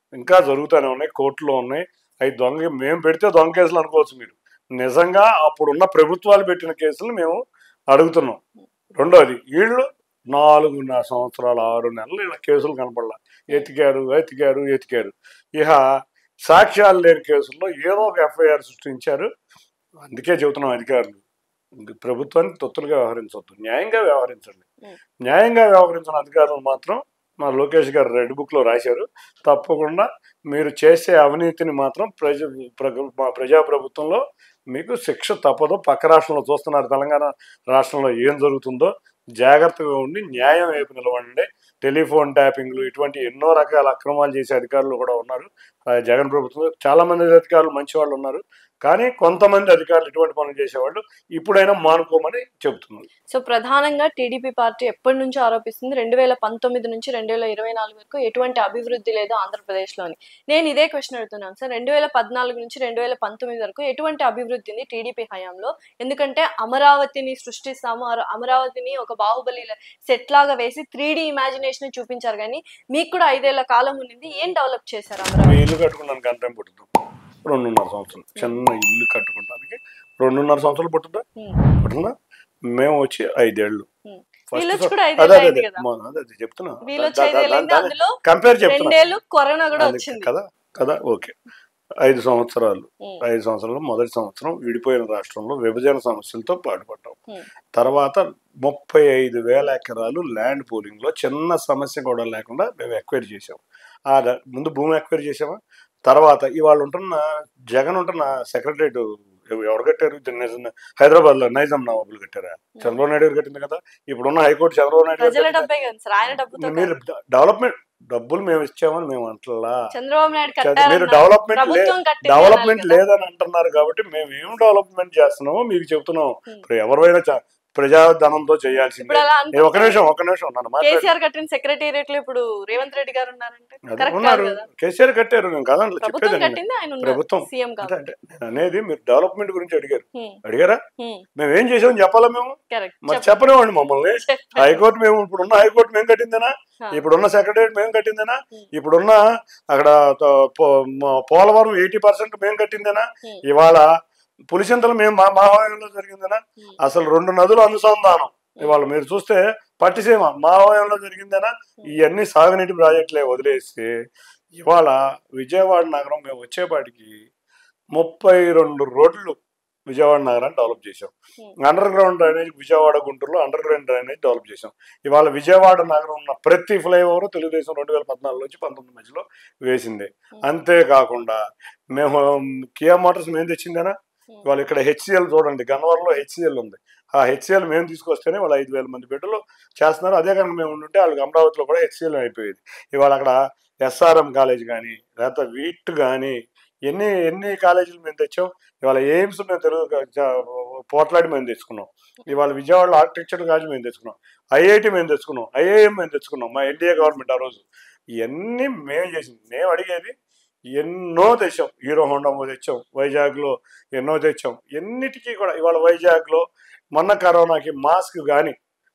ఇంకా జరుగుతూనే ఉన్నాయి కోర్టులో ఉన్నాయి అవి దొంగ మేము పెడితే దొంగ కేసులు అనుకోవచ్చు మీరు నిజంగా అప్పుడున్న ప్రభుత్వాలు పెట్టిన కేసులు మేము అడుగుతున్నాం రెండోది వీళ్ళు నాలుగున్నర సంవత్సరాలు ఆరు నెలలు ఇలా కేసులు కనపడలా ఎతికారు ఎతికారు ఎతికారు ఇక సాక్ష్యాలు లేని కేసుల్లో ఏదో ఒక ఎఫ్ఐఆర్ సృష్టించారు అందుకే చెబుతున్నాం అధికారులు ప్రభుత్వానికి తొత్తులుగా వ్యవహరించవద్దు న్యాయంగా వ్యవహరించండి Mm. న్యాయంగా వ్యవహరించిన అధికారులు మాత్రం మా లోకేష్ గారు రెడ్ బుక్ లో రాశారు తప్పకుండా మీరు చేసే అవినీతిని మాత్రం ప్రజ ప్ర- మా ప్రజాప్రభుత్వంలో మీకు శిక్ష తప్పదు పక్క రాష్ట్రంలో చూస్తున్నారు తెలంగాణ రాష్ట్రంలో ఏం జరుగుతుందో జాగ్రత్తగా ఉండి న్యాయం వైపు నిలవండి టెలిఫోన్ ట్యాపింగ్లు ఇటువంటి ఎన్నో రకాల అక్రమాలు చేసే అధికారులు కూడా ఉన్నారు ఆ జగన్ ప్రభుత్వంలో చాలా మంది అధికారులు మంచి వాళ్ళు ఉన్నారు కానీ కొంతమంది అధికారులు ఇటువంటి పనులు చేసేవాళ్ళు ఇప్పుడైనా మానుకోమని చెబుతున్నారు సో ప్రధానంగా టీడీపీ పార్టీ ఎప్పటి నుంచి ఆరోపిస్తుంది రెండు వేల పంతొమ్మిది నుంచి రెండు వేల ఇరవై నాలుగు వరకు ఎటువంటి అభివృద్ధి లేదు ఆంధ్రప్రదేశ్లోని నేను ఇదే క్వశ్చన్ అడుగుతున్నాను సార్ రెండు వేల పద్నాలుగు నుంచి రెండు వేల పంతొమ్మిది వరకు ఎటువంటి అభివృద్ధి ఉంది టీడీపీ హయాంలో ఎందుకంటే అమరావతిని సృష్టిస్తాము అర- అమరావతిని ఒక బాహుబలి సెట్ లాగా వేసి త్రీ డి ఇమాజినేషన్ చూపించారు కానీ మీకు కూడా ఐదేళ్ల కాలం ఉన్నింది ఏం డెవలప్ చేశారు మీ అమరావతి ఇల్లు కట్టుకున్నానికి అంతం పుట్టుద్దాం రెండున్నర సంవత్సరం చిన్న ఇల్లు కట్టుకోవడానికి రెండున్నర సంవత్సరాలు పుట్టుద్దా Hmm. పుట్టిందా మేము వచ్చి ఐదేళ్ళు Hmm. First వీళ్ళు వచ్చి సం- కూడా అదే ఐదేళ్ళు అదే అయింది అదే కదా మొన్న అదే అదే చెప్తున్నా వీళ్ళు వచ్చి ఐదేళ్ళు అయింది అందులో కంపేర్ చెప్తున్నా రెండేళ్ళు కరోనా కూడా అది వచ్చింది కదా కదా ఓకే ఐదు సంవత్సరాలు Hmm. ఐదు సంవత్సరాలు మొదటి సంవత్సరం విడిపోయిన రాష్ట్రంలో విభజన సమస్యలతో పాటుపడ్డాం Hmm. తర్వాత ముప్పై ఐదు వేల ఎకరాలు ల్యాండ్ పూలింగ్ లో చిన్న సమస్య కూడా లేకుండా మేము ఎక్వైర్ చేసాం ఆ ర- ముందు భూమి ఎక్వైర్ చేసామా తర్వాత ఇవాళ ఉంటున్న జగన్ ఉంటున్న సెక్రటరేట్ ఎవరు కట్టారు హైదరాబాద్ లో నైజాం నవాబులు కట్టారా చంద్రబాబు నాయుడు గారు కట్టింది కదా ఇప్పుడున్న హైకోర్టు చంద్రబాబు నాయుడు గారు ప్రజల కట్టిందా? డబ్బే కదా సార్ ఆయన డబ్బుతో మీరు డెవలప్మెంట్ డబ్బులు మేము ఇచ్చామని మేము అంటలా చంద్రబాబు నాయుడు మీరు కట్టారన్నారు. డెవలప్మెంట్ లే ప్రభుత్వం కట్టింది డెవలప్మెంట్ అనాలి కదా. లేదని అంటున్నారు కాబట్టి మేము ఏం డెవలప్మెంట్ చేస్తున్నామో మీకు చెప్తున్నాం Hmm. ఇప్పుడు ఎవరైనా చ- ప్రజాధనంతో చేయాల్సిందే ఇప్పుడు అలా ఏ, ఒక నిమిషం ఒక నిమిషం నన్ను మాట్లాడి కేసీఆర్ కట్టిన సెక్రటేరియట్ లో ఇప్పుడు రేవంత్ రెడ్డి గారు ఉన్నారంటే అదే కరెక్ట్ ఉన్నారు కాదు కదా కేసీఆర్ కట్టారు నేను కాదండి ప్రభుత్వం చెప్పేది నేను. కట్టింది ఆయన ఉన్నారు ప్రభుత్వం. సీఎం అంటే కాదు అంటే నేను అనేది మీరు డెవలప్మెంట్ గురించి అడిగారు హ్మ్, అడిగారా హ్మ్, మేము ఏం చేసామని చెప్పాలా మేము కరెక్ట్ మరి చెప్పండి. చెప్పనివ్వండి మమ్మల్ని చెప్పండి. హైకోర్టు మేము ఇప్పుడున్న హైకోర్టు మేము కట్టిందేనా ఆ. ఇప్పుడున్న సెక్రటరియట్ మేము కట్టిందేనా Hmm. ఇప్పుడున్న అక్కడ తో- పో- మ- పోలవరం ఎయిటీ పర్సెంట్ మేము కట్టిందేనా Hmm. ఇవాళ పులిచింతలు మేము మా మా హయాంలో జరిగిందేనా Hmm. అసలు రెండు నదులు అనుసంధానం ఇవాళ మీరు చూస్తే పట్టిసీమ మా హయాంలో జరిగిందేనా ఇవన్నీ సాగునీటి ప్రాజెక్టులే వదిలేసి ఇవాళ విజయవాడ నగరం మేము వచ్చేపాటికి ముప్పై రెండు రోడ్లు విజయవాడ నగరాన్ని డెవలప్ చేసాం Hmm. Underground drainage Vijayawada గుంటూరులో అండర్ గ్రౌండ్ డ్రైనేజ్ డెవలప్ చేసాం ఇవాళ విజయవాడ నగరం ఉన్న ప్రతి ఫ్లైఓవర్ తెలుగుదేశం రెండు వేల పద్నాలుగు నుంచి పంతొమ్మిది మధ్యలో వేసింది Hmm. అంతేకాకుండా మేము కియా మోటార్స్ మేము తెచ్చిందేనా Hmm. ఇవాళ ఇక్కడ హెచ్సిఎల్ చూడండి గన్నవరంలో హెచ్సిఎల్ ఉంది ఆ హెచ్సిఎల్ మేము తీసుకొస్తేనే వాళ్ళు ఐదు వేల మంది బిడ్డలు చేస్తున్నారు అదే కనుక మేము ఉంటే వాళ్ళకి అమరావతిలో కూడా హెచ్సిఎల్ అయిపోయేది ఇవాళ అక్కడ ఎస్ఆర్ఎం కాలేజ్ కానీ లేకపోతే వీట్ కానీ ఎన్ని ఎన్ని కాలేజీలు మేము తెచ్చాం ఇవాళ ఎయిమ్స్ మేము తెలుగు క- చ- పోట్లాడి మేము తెచ్చుకున్నాం ఇవాళ విజయవాడలో ఆర్కిటెక్చర్ కాలేజ్ మేము తెచ్చుకున్నాం ఐఐటి మేము తెచ్చుకున్నాం ఐఐఎం మేము తెచ్చుకున్నాం మా ఎన్డీఏ గవర్నమెంట్ ఆ రోజు ఇవన్నీ మేము చేసింది మేము అడిగేది ఎన్నో తెచ్చాం హీరో హోండా తెచ్చాం వైజాగ్లో ఎన్నో తెచ్చాం ఎన్నిటికీ కూడా ఇవాళ వైజాగ్లో మొన్న కరోనాకి మాస్క్ కానీ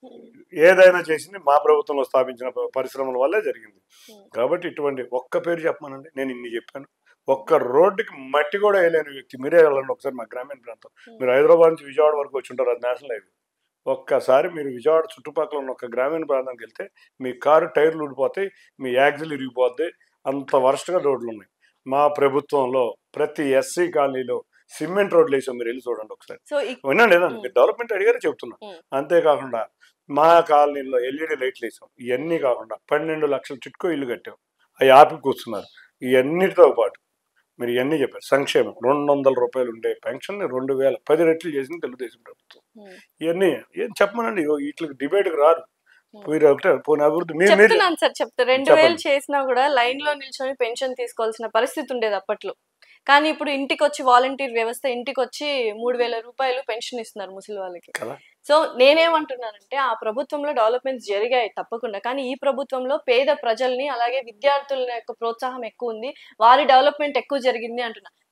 ఏదైనా చేసింది మా ప్రభుత్వంలో స్థాపించిన ప- పరిశ్రమల వల్లే జరిగింది Hmm. కాబట్టి ఇటువంటి ఒక్క పేరు చెప్పమనండి నేను ఇన్ని చెప్పాను ఒక్క రోడ్డుకి మట్టి కూడా వేయలేని వ్యక్తి మీరే వెళ్ళండి ఒకసారి మా గ్రామీణ ప్రాంతం మీరు హైదరాబాద్ నుంచి విజయవాడ వరకు వచ్చి ఉంటారు అది నేషనల్ హైవే ఒక్కసారి మీరు విజయవాడ చుట్టుపక్కల ఉన్న ఒక గ్రామీణ ప్రాంతానికి వెళ్తే మీ కారు టైర్లు ఊడిపోతాయి మీ యాక్సిల్ ఇరిగిపోద్ది అంత వరస్ట్గా రోడ్లు ఉన్నాయి మా ప్రభుత్వంలో ప్రతి ఎస్సీ కాలనీలో సిమెంట్ రోడ్లు వేసాం మీరు వెళ్ళి చూడండి ఒకసారి సో వినండి వినండి మీరు డెవలప్మెంట్ అడిగారు చెప్తున్నా Hmm. అంతేకాకుండా మా కాలనీలో ఎల్ఈడి లైట్లు వేసాం ఇవన్నీ కాకుండా పన్నెండు లక్షల చిట్కో ఇల్లు కట్టాం అవి ఆపి కూర్చున్నారు ఇవన్నిటితో పాటు మీరు ఇవన్నీ చెప్పారు సంక్షేమం రెండు వందల రూపాయలు ఉండే పెన్షన్ రెండు వేల పది రెట్లు చేసింది తెలుగుదేశం ప్రభుత్వం ఇవన్నీ ఏం చెప్పమనండి ఇగో వీటికి డిబేట్కి రారు మీరు ఒకటే పోనీ అభివృద్ధి మీరు మీరు చెప్తున్నాను సార్ చెప్తా రెండు చెప్పండి. వేలు చేసినా కూడా లైన్ లో నిల్చొని పెన్షన్ తీసుకోవాల్సిన పరిస్థితి ఉండేది అప్పట్లో కానీ ఇప్పుడు ఇంటికి వచ్చి వాలంటీర్ వ్యవస్థ ఇంటికి వచ్చి మూడు వేల రూపాయలు పెన్షన్ ఇస్తున్నారు ముసలి వాళ్ళకి కదా సో నేనేమంటున్నానంటే ఆ ప్రభుత్వంలో డెవలప్మెంట్స్ జరిగాయి తప్పకుండా కానీ ఈ ప్రభుత్వంలో పేద ప్రజల్ని అలాగే విద్యార్థుల యొక్క ప్రోత్సాహం ఎక్కువ ఉంది వారి డెవలప్మెంట్ ఎక్కువ జరిగింది అంటున్నా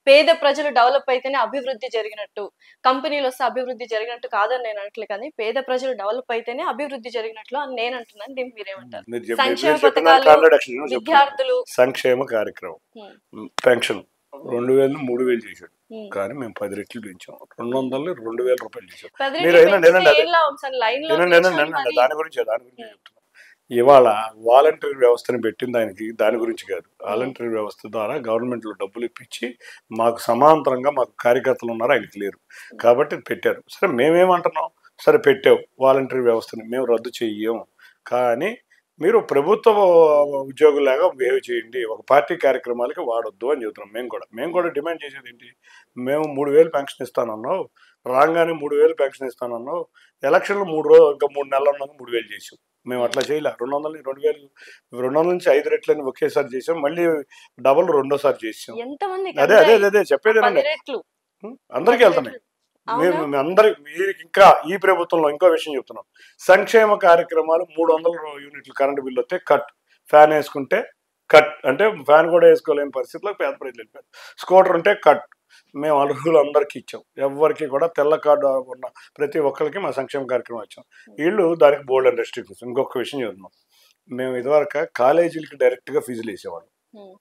పేద ప్రజలు డెవలప్ అయితేనే అభివృద్ధి జరిగినట్టు కంపెనీలు వస్తే అభివృద్ధి జరిగినట్టు కాదని నేను అనట్లే కానీ పేద ప్రజలు డెవలప్ అయితేనే అభివృద్ధి జరిగినట్లు అని నేను అంటున్నాను దీనికి మీరేమంటారు మీరు చెప్ప- సంక్షేమ మీరు చెప్పిన పథకాలు, contradiction ఏమో చెప్తున్నారు. విద్యార్థులు సంక్షేమ కార్యక్రమం ఉమ్, పెన్షన్ రెండు వేలు మూడు వేలు చేశాడు ఉమ్. కానీ మేము పది రెట్లు పెంచాం రెండు వందలు రెండు వేల రూపాయలు చేశాం పది మీరు రెట్లు వినండి, వినండి పెంచితే అదే. ఏం లాభం సార్ లైన్ లో వినండి, వినండి, నిల్చొని వినండి. మరి- దాని గురించి దాని గురించి చెప్తున్నా ఇవాళ వాలంటరీ వ్యవస్థని పెట్టిన దానికి దాని గురించి కాదు వాలంటరీ వ్యవస్థ ద్వారా గవర్నమెంట్ లో డబ్బులు ఇప్పించి మాకు సమాంతరంగా మాకు కార్యకర్తలు ఉన్నారు ఆయనకి లేరు కాబట్టి పెట్టారు సరే మేమేమంటున్నాం సరే పెట్టావు వాలంటరీ వ్యవస్థని మేము రద్దు చెయ్యం కానీ మీరు ప్రభుత్వ ఉద్యోగులాగా బిహేవ్ చేయండి ఒక పార్టీ కార్యక్రమాలకి వాడొద్దు అని చెబుతున్నాం మేము కూడా మేము కూడా డిమాండ్ చేసేది ఏంటి మేము మూడు వేలు పెన్షన్ ఇస్తానన్నావు రాగానే మూడు వేలు పెన్షన్ ఇస్తానన్నావు ఎలక్షన్లు మూడు రోజు ఇంకా మూడు నెలలు ఉన్నాక మూడు వేలు చేసాం మేము అట్లా చేయలే రెండు వందలు రెండు వేలు రెండు వందల నుంచి ఐదు రెట్లని ఒకేసారి చేసాం మళ్ళీ డబల్ రెండోసారి చేసాం ఎంతమంది అదే అదే అదే, అదే చెప్పేది పది ఏనండి రెట్లు అందరికీ వెళ్తున్నాయి మేము అవునా? మేము అందరి మీరు ఇంకా ఈ ప్రభుత్వంలో ఇంకో విషయం చెప్తున్నాం సంక్షేమ కార్యక్రమాలు మూడు వందల యూనిట్లు కరెంటు బిల్లు వస్తే కట్ ఫ్యాన్ వేసుకుంటే కట్ అంటే ఫ్యాన్ కూడా వేసుకోలేని పరిస్థితిలో పేద ప్రజలు వెళ్ళిపోయారు స్కూటర్ ఉంటే కట్ మేము అర్హులు అందరికీ ఇచ్చాం ఎవరికి కూడా తెల్ల కార్డు ఉన్న ప్రతి ఒక్కరికి మా సంక్షేమ కార్యక్రమం ఇచ్చాం వీళ్ళు దానికి బోల్డ్ అండ్ రెస్ట్రిక్షన్స్ ఇంకొక విషయం చెప్తున్నాం మేము ఇదివరకు కాలేజీలకి డైరెక్ట్గా ఫీజులు వేసేవాళ్ళం ఉమ్,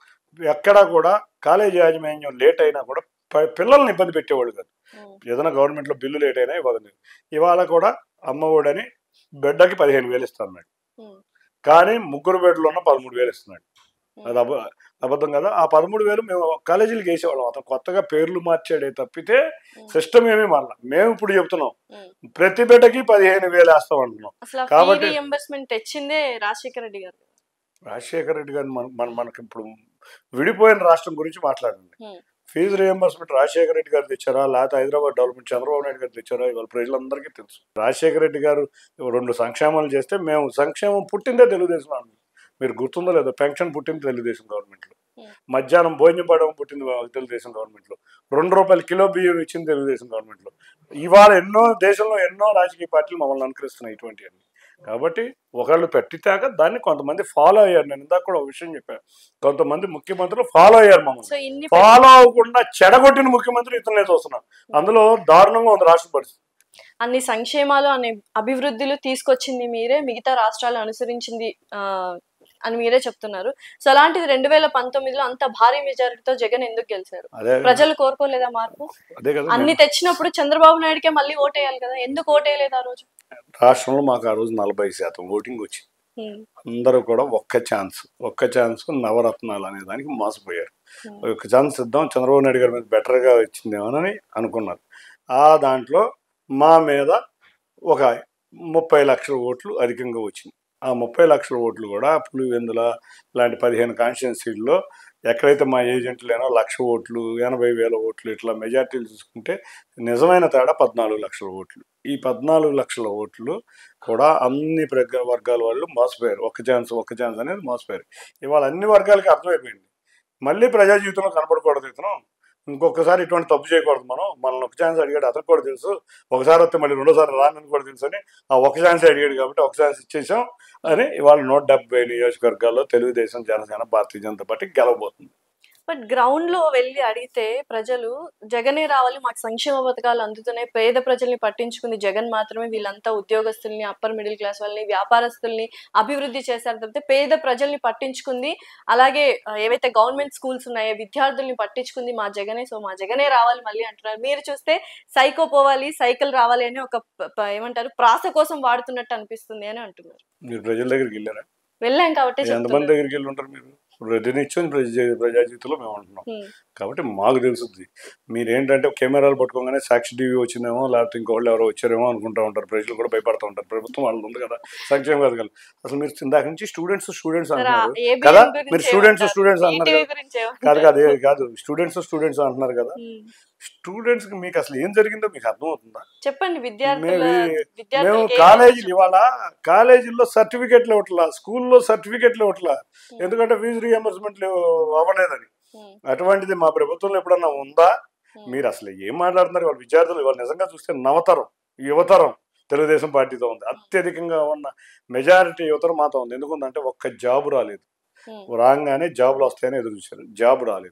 ఎక్కడా కూడా కాలేజీ యాజమాన్యం లేట్ అయినా కూడా ప- పిల్లల్ని ఇబ్బంది పెట్టేవాళ్ళు కాదు ఉమ్, ఏదైనా గవర్నమెంట్లో బిల్లు లేట్ అయినా ఇవ్వదు ఇవాళ కూడా అమ్మఒడని బిడ్డకి పదిహేను వేలు ఇస్తున్నాడు ఉమ్, కానీ ముగ్గురు బెడ్లు ఉన్న పదమూడు వేలు ఇస్తున్నాడు అది అబ అబద్ధం కదా ఆ పదమూడు వేలు మేము కాలేజీలకు వేసేవాళ్ళం అతను కొత్తగా పేర్లు మార్చాడే తప్పితే సిస్టమ్ ఏమీ మారల మేము ఇప్పుడు చెప్తున్నాం ఉమ్. ప్రతి బిడ్డకి పదిహేను వేలు వేస్తాం అంటున్నాం అసలు ఫీ కాబట్టి- రియంబర్స్మెంట్ తెచ్చిందే రాజశేఖర రెడ్డి గారు రాజశేఖర రెడ్డి గారు మన మన మనకి ఇప్పుడు విడిపోయిన రాష్ట్రం గురించి మాట్లాడండి ఉమ్, ఫీజు రియంబర్స్మెంట్ రాజశేఖర రెడ్డి గారు తెచ్చారా లేకపోతే హైదరాబాద్ డెవలప్మెంట్ చంద్రబాబు నాయుడు గారు తెచ్చారా ఇవాళ ప్రజలందరికీ తెలుసు రాజశేఖర రెడ్డి గారు రెండు సంక్షేమాలు చేస్తే మేము సంక్షేమం పుట్టిందే తెలుగుదేశం అన్నాం. మీరు గుర్తుందో లేదో పెన్షన్ పుట్టింది తెలుగుదేశం గవర్నమెంట్లో Hmm. మధ్యాహ్నం భోజనం పడడం పుట్టింది తెలుగుదేశం గవర్నమెంట్లో రెండు రూపాయల కిలో బియ్యం ఇచ్చింది తెలుగుదేశం గవర్నమెంట్లో ఇవాళ ఎన్నో దేశంలో ఎన్నో రాజకీయ పార్టీలు మమ్మల్ని అనుకరిస్తున్నాయి ఇటువంటివన్నీ కాబట్టి ఒకళ్ళు పెట్టితాక దాన్ని కొంతమంది ఫాలో అయ్యారు నేను ఇందాక కూడా ఒక విషయం చెప్పాను కొంతమంది ముఖ్యమంత్రులు ఫాలో అయ్యారు మమ్మల్ని సో ఇన్ని ఫాలో అవ్వకుండా చెడగొట్టిన ముఖ్యమంత్రి ఇతనే చూస్తున్నాం అందులో దారుణంగా ఉంది రాష్ట్ర పరిస్థితి అన్ని సంక్షేమాలు అనే అభివృద్ధులు తీసుకొచ్చింది మీరే మిగతా రాష్ట్రాలు అనుసరించింది ఆ, అని మీరే చెప్తున్నారు సో అలాంటిది రెండు వేల పంతొమ్మిదిలో అంత భారీ మెజారిటీతో జగన్ ఎందుకు గెలిచారు అదే ప్రజలు కోరుకోలేదా మార్పు అదే కదా అన్ని తెచ్చినప్పుడు చంద్రబాబు నాయుడుకే మళ్ళీ ఓటేయాలి కదా ఎందుకు ఓటేయలేదు ఆ రోజు రాష్ట్రంలో మాకు ఆ రోజు నలభై శాతం ఓటింగ్ వచ్చింది ఉమ్, అందరూ కూడా ఒక్క ఛాన్స్ ఒక్క ఛాన్స్ నవరత్నాలు అనే దానికి మోసపోయారు ఉమ్, ఒక్క ఛాన్స్ ఇద్దాం చంద్రబాబు నాయుడు గారి మీద బెటర్గా వచ్చిందేమోనని అనుకున్నారు ఆ దాంట్లో మా మీద ఒక ముప్పై లక్షల ఓట్లు అధికంగా వచ్చింది ఆ ముప్పై లక్షల ఓట్లు కూడా పులివెందుల లాంటి పదిహేను కాన్స్టిట్యున్సీల్లో ఎక్కడైతే మా ఏజెంట్లేనో లక్ష ఓట్లు ఎనభై వేల ఓట్లు ఇట్లా మెజార్టీలు చూసుకుంటే నిజమైన తేడా పద్నాలుగు లక్షల ఓట్లు ఈ పద్నాలుగు లక్షల ఓట్లు కూడా అన్ని ప్రగ వర్గాల వాళ్ళు మోసపోయారు ఒక్క ఛాన్స్ ఒక్క ఛాన్స్ అనేది మోసపోయారు ఇవాళ అన్ని వర్గాలకి అర్థమైపోయింది మళ్ళీ ప్రజా జీవితంలో కనపడకూడదు ఇతను ఇంకొకసారి ఇటువంటి తప్పు చేయకూడదు మనం మనల్ని ఒక ఛాన్స్ అడిగాడు అతను కూడా తెలుసు ఒకసారి వస్తే మళ్ళీ రెండోసారి రానని కూడా తెలుసు అని ఆ ఒక ఛాన్స్ అడిగాడు కాబట్టి ఒక ఛాన్స్ ఇచ్చేసాం అని ఇవాళ నూట డెబ్బై నియోజకవర్గాల్లో తెలుగుదేశం జనసేన భారతీయ జనతా పార్టీ గెలవబోతుంది బట్ గ్రౌండ్ లో వెళ్ళి అడిగితే ప్రజలు జగనే రావాలి మాకు సంక్షేమ పథకాలు అందుతున్నాయి పేద ప్రజల్ని పట్టించుకుంది జగన్ మాత్రమే వీళ్ళంతా ఉద్యోగస్తుల్ని అప్పర్ మిడిల్ క్లాస్ వాళ్ళని వ్యాపారస్తుల్ని అభివృద్ధి చేశారు తప్పితే పేద ప్రజల్ని పట్టించుకుంది అలాగే ఆ, ఏవైతే గవర్నమెంట్ స్కూల్స్ ఉన్నాయో విద్యార్థుల్ని పట్టించుకుంది మా జగనే సో మా జగనే రావాలి మళ్ళీ అంటున్నారు మీరు చూస్తే సైకో పోవాలి సైకిల్ రావాలి అని ఒక ప- ప- ఏమంటారు ప్రాస కోసం వాడుతున్నట్టు అనిపిస్తుంది అని అంటున్నారు మీరు ప్రజల దగ్గరికి వెళ్ళారా వెళ్ళాం కాబట్టి ఎంతమంది చెప్తున్నారు దగ్గరికి వెళ్ళి ఉంటారు మీరు ప్రతినిత్యం ప్రజా ప్రజా జీవితంలో మేము ఉంటున్నాం హ్మ్. కాబట్టి మాకు తెలుసుద్ది మీరేంటంటే కెమెరాలు పట్టుకోగానే సాక్షి టీవీ వచ్చిందేమో లేకపోతే ఇంకోళ్ళు ఎవరో వచ్చారేమో అనుకుంటా ఉంటారు ప్రజలు కూడా భయపడతా ఉంటారు ప్రభుత్వం వాళ్ళు ఉంది కదా సంక్షేమ పథకాలు అసలు మీరు ఇందాక నుంచి స్టూడెంట్స్ స్టూడెంట్స్ సరే, ఆ అంటున్నారు ABM కదా గురించి మీరు స్టూడెంట్స్ ఏమంటారు? స్టూడెంట్స్ అంటున్నారు ఈటీవీ కదా. గురించి కాదు ఏమంటారు? కాదు ఏ- కాదు స్టూడెంట్స్ స్టూడెంట్స్ అంటున్నారు కదా హ్మ్. స్టూడెంట్స్ కి మీకు అసలు ఏం జరిగిందో మీకు అర్థమవుతుందా చెప్పండి విద్యార్థుల మేము మేము విద్యార్థులకి ఏం కాలేజీలు ఇవాళ కాలేజీల్లో సర్టిఫికెట్లు ఇవ్వట్లా స్కూల్లో సర్టిఫికెట్లు ఇవ్వట్లా ఎందుకంటే ఫీజు రియంబర్స్మెంట్ అవ్వలేదని హ్మ్. అటువంటిది మా ప్రభుత్వంలో ఎప్పుడన్నా ఉందా హ్మ్. మీరు అసలు ఏం మాట్లాడుతున్నారు వాళ్ళ విద్యార్థులు వాళ్ళు నిజంగా చూస్తే నవతరం యువతరం తెలుగుదేశం పార్టీతో ఉంది అత్యధికంగా ఉన్న మెజారిటీ యువతరం మాతో ఉంది ఎందుకుందంటే ఒక్క జాబ్ రాలేదు హ్మ్. రాగానే జాబులు వస్తాయని ఎదురు చూశారు జాబ్ రాలేదు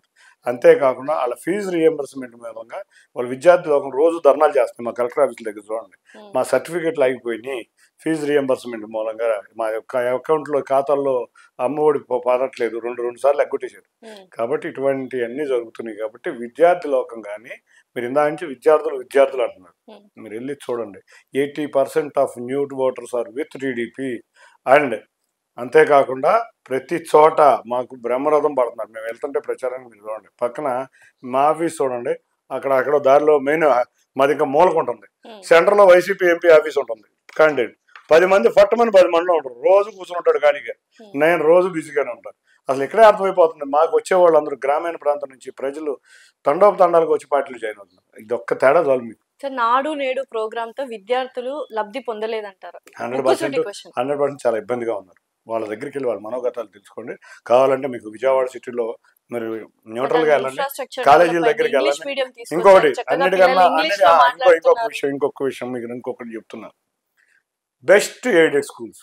అంతేకాకుండా వాళ్ళ ఫీజు రియంబర్స్మెంట్ మూలంగా వాళ్ళ విద్యార్థి లోకం రోజు ధర్నాలు చేస్తాయి మా కలెక్టర్ ఆఫీస్ దగ్గర చూడండి ఉమ్, మా సర్టిఫికెట్లు ఆగిపోయినాయి ఫీజు రియంబర్స్మెంట్ మూలంగా మా యొక్క అకౌంట్లో ఖాతాల్లో అమ్మఒడి ప- పడట్లేదు రెండు రెండు సార్లు ఎగ్గొట్టేశారు ఉమ్, కాబట్టి ఇటువంటి అన్నీ జరుగుతున్నాయి కాబట్టి విద్యార్థి లోకం కానీ మీరు ఇందా నుంచి విద్యార్థులు విద్యార్థులు అంటున్నారు Hmm. మీరు వెళ్ళి చూడండి eighty percent of new voters are with TDP and అంతేకాకుండా ప్రతి చోట మాకు బ్రహ్మరథం పడుతున్నారు మేము వెళ్తుంటే ప్రచారానికి మీరు చూడండి పక్కన మా ఆఫీస్ చూడండి అక్కడ అక్కడ దారిలో మెయిన్ మాది ఇంకా మూలకుంటుంది ఉమ్, సెంటర్లో వైసీపీ ఎంపీ ఆఫీస్ ఉంటుంది క్యాండిడేట్ పది మంది పట్టమని పది మంది ఉంటారు రోజు కూర్చుంటాడు కానీ Hmm. నేను రోజు బిజీగానే ఉంటాను అసలు ఇక్కడే అర్థమైపోతుంది మాకు వచ్చే వాళ్ళందరూ గ్రామీణ ప్రాంతం నుంచి ప్రజలు తండోపు తండాలకు వచ్చి పార్టీలు జాయిన్ అవుతున్నారు ఇది ఒక్క తేడా చాలు మీకు సార్ నాడు నేడు ప్రోగ్రామ్ తో విద్యార్థులు లబ్ధి పొందలేదంటారు హండ్రెడ్ ముక్కుసూటి పర్సెంట్ క్వశ్చన్ హండ్రెడ్ పర్సెంట్ చాలా ఇబ్బందిగా ఉన్నారు వాళ్ళ దగ్గరికి వెళ్ళి వాళ్ళ మనోగతాలు తెలుసుకోండి కావాలంటే మీకు విజయవాడ సిటీలో మీరు న్యూట్రల్గా వెళ్ళండి కాలేజీల దగ్గరికి వెళ్ళండి. ఇంకొకటి అన్నిటికన్నా అన్నిటి ఆ, ఇంకో ఇంకొక విషయం ఇంకొక విషయం మీకు ఇంకొకటి చెప్తున్నా best aided schools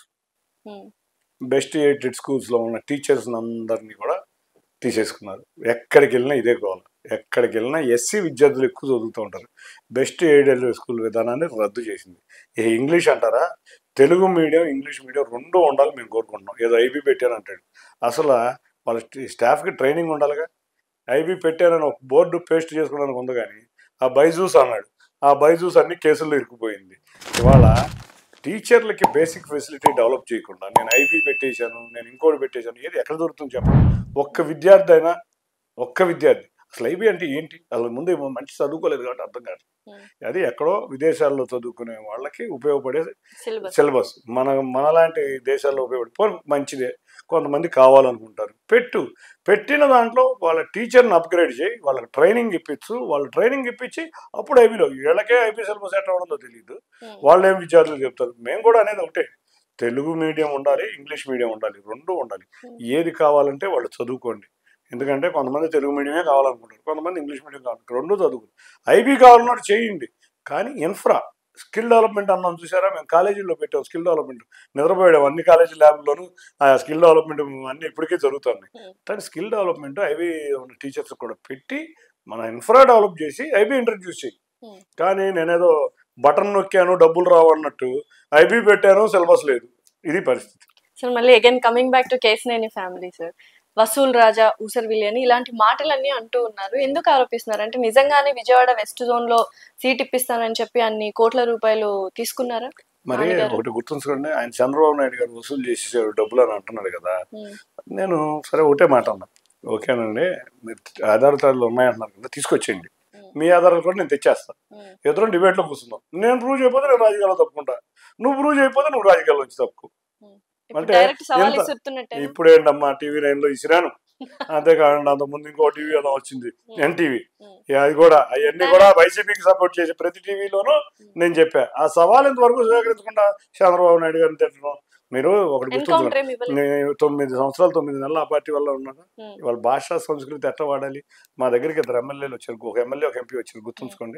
best aided స్కూల్స్లో ఉన్న టీచర్స్ అందరినీ కూడా తీసేసుకున్నారు ఎక్కడికి వెళ్ళినా ఇదే గోల ఎక్కడికి వెళ్ళినా ఎస్సీ విద్యార్థులు ఎక్కువ చదువుతూ ఉంటారు బెస్ట్ ఎయిడెడ్ స్కూల్ విధానాన్ని రద్దు చేసింది ఈ ఇంగ్లీష్ అంటారా తెలుగు మీడియం ఇంగ్లీష్ మీడియం రెండు ఉండాలి మేము కోరుకుంటున్నాం ఏదో ఐబీ పెట్టాను అంటాడు అసలు వాళ్ళ స్టాఫ్కి ట్రైనింగ్ ఉండాలిగా ఐబీ పెట్టానని ఒక బోర్డు పేస్ట్ చేసుకోవడానికి ఉంది కానీ ఆ బైజూస్ అన్నాడు ఆ బైజూస్ అన్ని కేసుల్లో ఇరుక్కుపోయింది ఇవాళ టీచర్లకి బేసిక్ ఫెసిలిటీ డెవలప్ చేయకుండా నేను ఐబీ పెట్టేశాను నేను ఇంకోటి పెట్టేశాను ఏది ఎక్కడ దొరుకుతుంది చెప్పండి ఒక్క విద్యార్థి అయినా ఒక్క విద్యార్థి అసలు ఐబీ అంటే ఏంటి అసలు ముందు ఏమో మంచి చదువుకోలేదు కాబట్టి అర్థం కాదు Hmm. అది ఎక్కడో విదేశాల్లో చదువుకునే వాళ్ళకి ఉపయోగపడే సిలబస్ సిలబస్ మన మనలాంటి దేశాల్లో ఉపయోగపడే పోనీ మంచిదే కొంతమంది కావాలనుకుంటారు పెట్టు పెట్టిన దాంట్లో వాళ్ళ టీచర్ని అప్గ్రేడ్ చేయి వాళ్ళకి ట్రైనింగ్ ఇప్పించు వాళ్ళ ట్రైనింగ్ ఇప్పించి అప్పుడు ఐబీలో వీళ్ళకే ఐబీ సిలబస్ ఎట్లా ఉండదో తెలియదు వాళ్ళు ఏం విద్యార్థులు చెప్తారు మేము కూడా అనేది ఒకటే తెలుగు మీడియం ఉండాలి ఇంగ్లీష్ మీడియం ఉండాలి రెండు ఉండాలి Hmm. ఏది కావాలంటే వాళ్ళు చదువుకోండి ఎందుకంటే కొంతమంది తెలుగు మీడియమే కావాలనుకుంటారు కొంతమంది ఇంగ్లీష్ మీడియం కావాలి రెండు చదువుకోండి ఐబీ కావాలన్నట్టు చేయండి కానీ ఇన్ఫ్రా స్కిల్ డెవలప్మెంట్ అన్నాం చూసారా మేము కాలేజీల్లో పెట్టాం స్కిల్ డెవలప్మెంట్ నిద్రపోయాం అన్ని కాలేజీ ల్యాబ్లోనూ ఆ స్కిల్ డెవలప్మెంట్ అన్ని ఇప్పటికే జరుగుతున్నాయి Hmm. కానీ స్కిల్ డెవలప్మెంట్ ఐబీ ఉన్న టీచర్స్ కూడా పెట్టి మన ఇన్ఫ్రా డెవలప్ చేసి ఐబీ ఇంట్రడ్యూస్ చేయి Hmm. కానీ నేనేదో బటన్ నొక్కాను డబ్బులు రావు అన్నట్టు ఐబీ పెట్టాను సిలబస్ లేదు ఇది పరిస్థితి సార్ మళ్ళీ again coming back to Kesineni family sir వసూల్ రాజా ఊసర్ విలియని ఇలాంటి మాటలన్నీ అంటూ ఉన్నారు ఎందుకు ఆరోపిస్తున్నారు అంటే నిజంగానే విజయవాడ వెస్ట్ జోన్ లో సీట్ ఇప్పిస్తానని చెప్పి అన్ని కోట్ల రూపాయలు తీసుకున్నారా మరి నాన్నగారు. ఒకటి గుర్తుంచుకోండి ఆయన చంద్రబాబు నాయుడు గారు వసూలు చేసేసారు డబ్బులు అని అంటున్నాడు కదా ఉమ్, నేను సరే ఒకటే మాట అన్నా ఓకేనండి మీరు ఆధార్ కార్డులు ఉన్నాయంటున్నారు కదా తీసుకొచ్చేయండి ఉమ్, మీ ఆధారాలు కూడా నేను తెచ్చేస్తాను ఉమ్, ఇద్దరం డిబేట్లో కూర్చుందాం నేను ప్రూవ్ చేయకపోతే నేను రాజకీయాల్లో తప్పుకుంటా నువ్వు ప్రూవ్ చేయకపోతే నువ్వు రాజకీయాల్లో వచ్చి తప్పుకో ఇప్పుడు అంటే డైరెక్ట్ సవాల్ ఎంత- ఇస్తున్నట్టే ఇప్పుడు ఏంటమ్మా టీవీ నైన్లో ఇసిరాను అంతేకాకుండా అంత ముందు ఇంకో టీవీ అలా వచ్చింది ఎన్టీవీ అది కూడా అవన్నీ కూడా వైసీపీకి సపోర్ట్ చేసే ప్రతి టీవీలోనూ నేను చెప్పా ఆ సవాల్ ఇంతవరకు స్వీకరించకుండా చంద్రబాబు నాయుడు గారిని తిట్టడం మీరు ఒకటి గుర్తుంచుకోండి ఎన్కౌంటర్ ఏమి ఇవ్వలేదు నేను తొమ్మిది సంవత్సరాలు తొమ్మిది నెలలు ఆ పార్టీ వల్ల ఉన్నాను ఉమ్, ఇవాళ భాషా సంస్కృతి ఎట్లా వాడాలి మా దగ్గరికి ఇద్దరు ఎమ్మెల్యేలు వచ్చారు ఒక ఎమ్మెల్యే ఒక ఎంపీ వచ్చారు గుర్తుంచుకోండి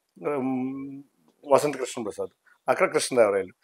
ఉమ్, వసంత కృష్ణ ప్రసాద్ అక్కడ కృష్ణదేవరాయలు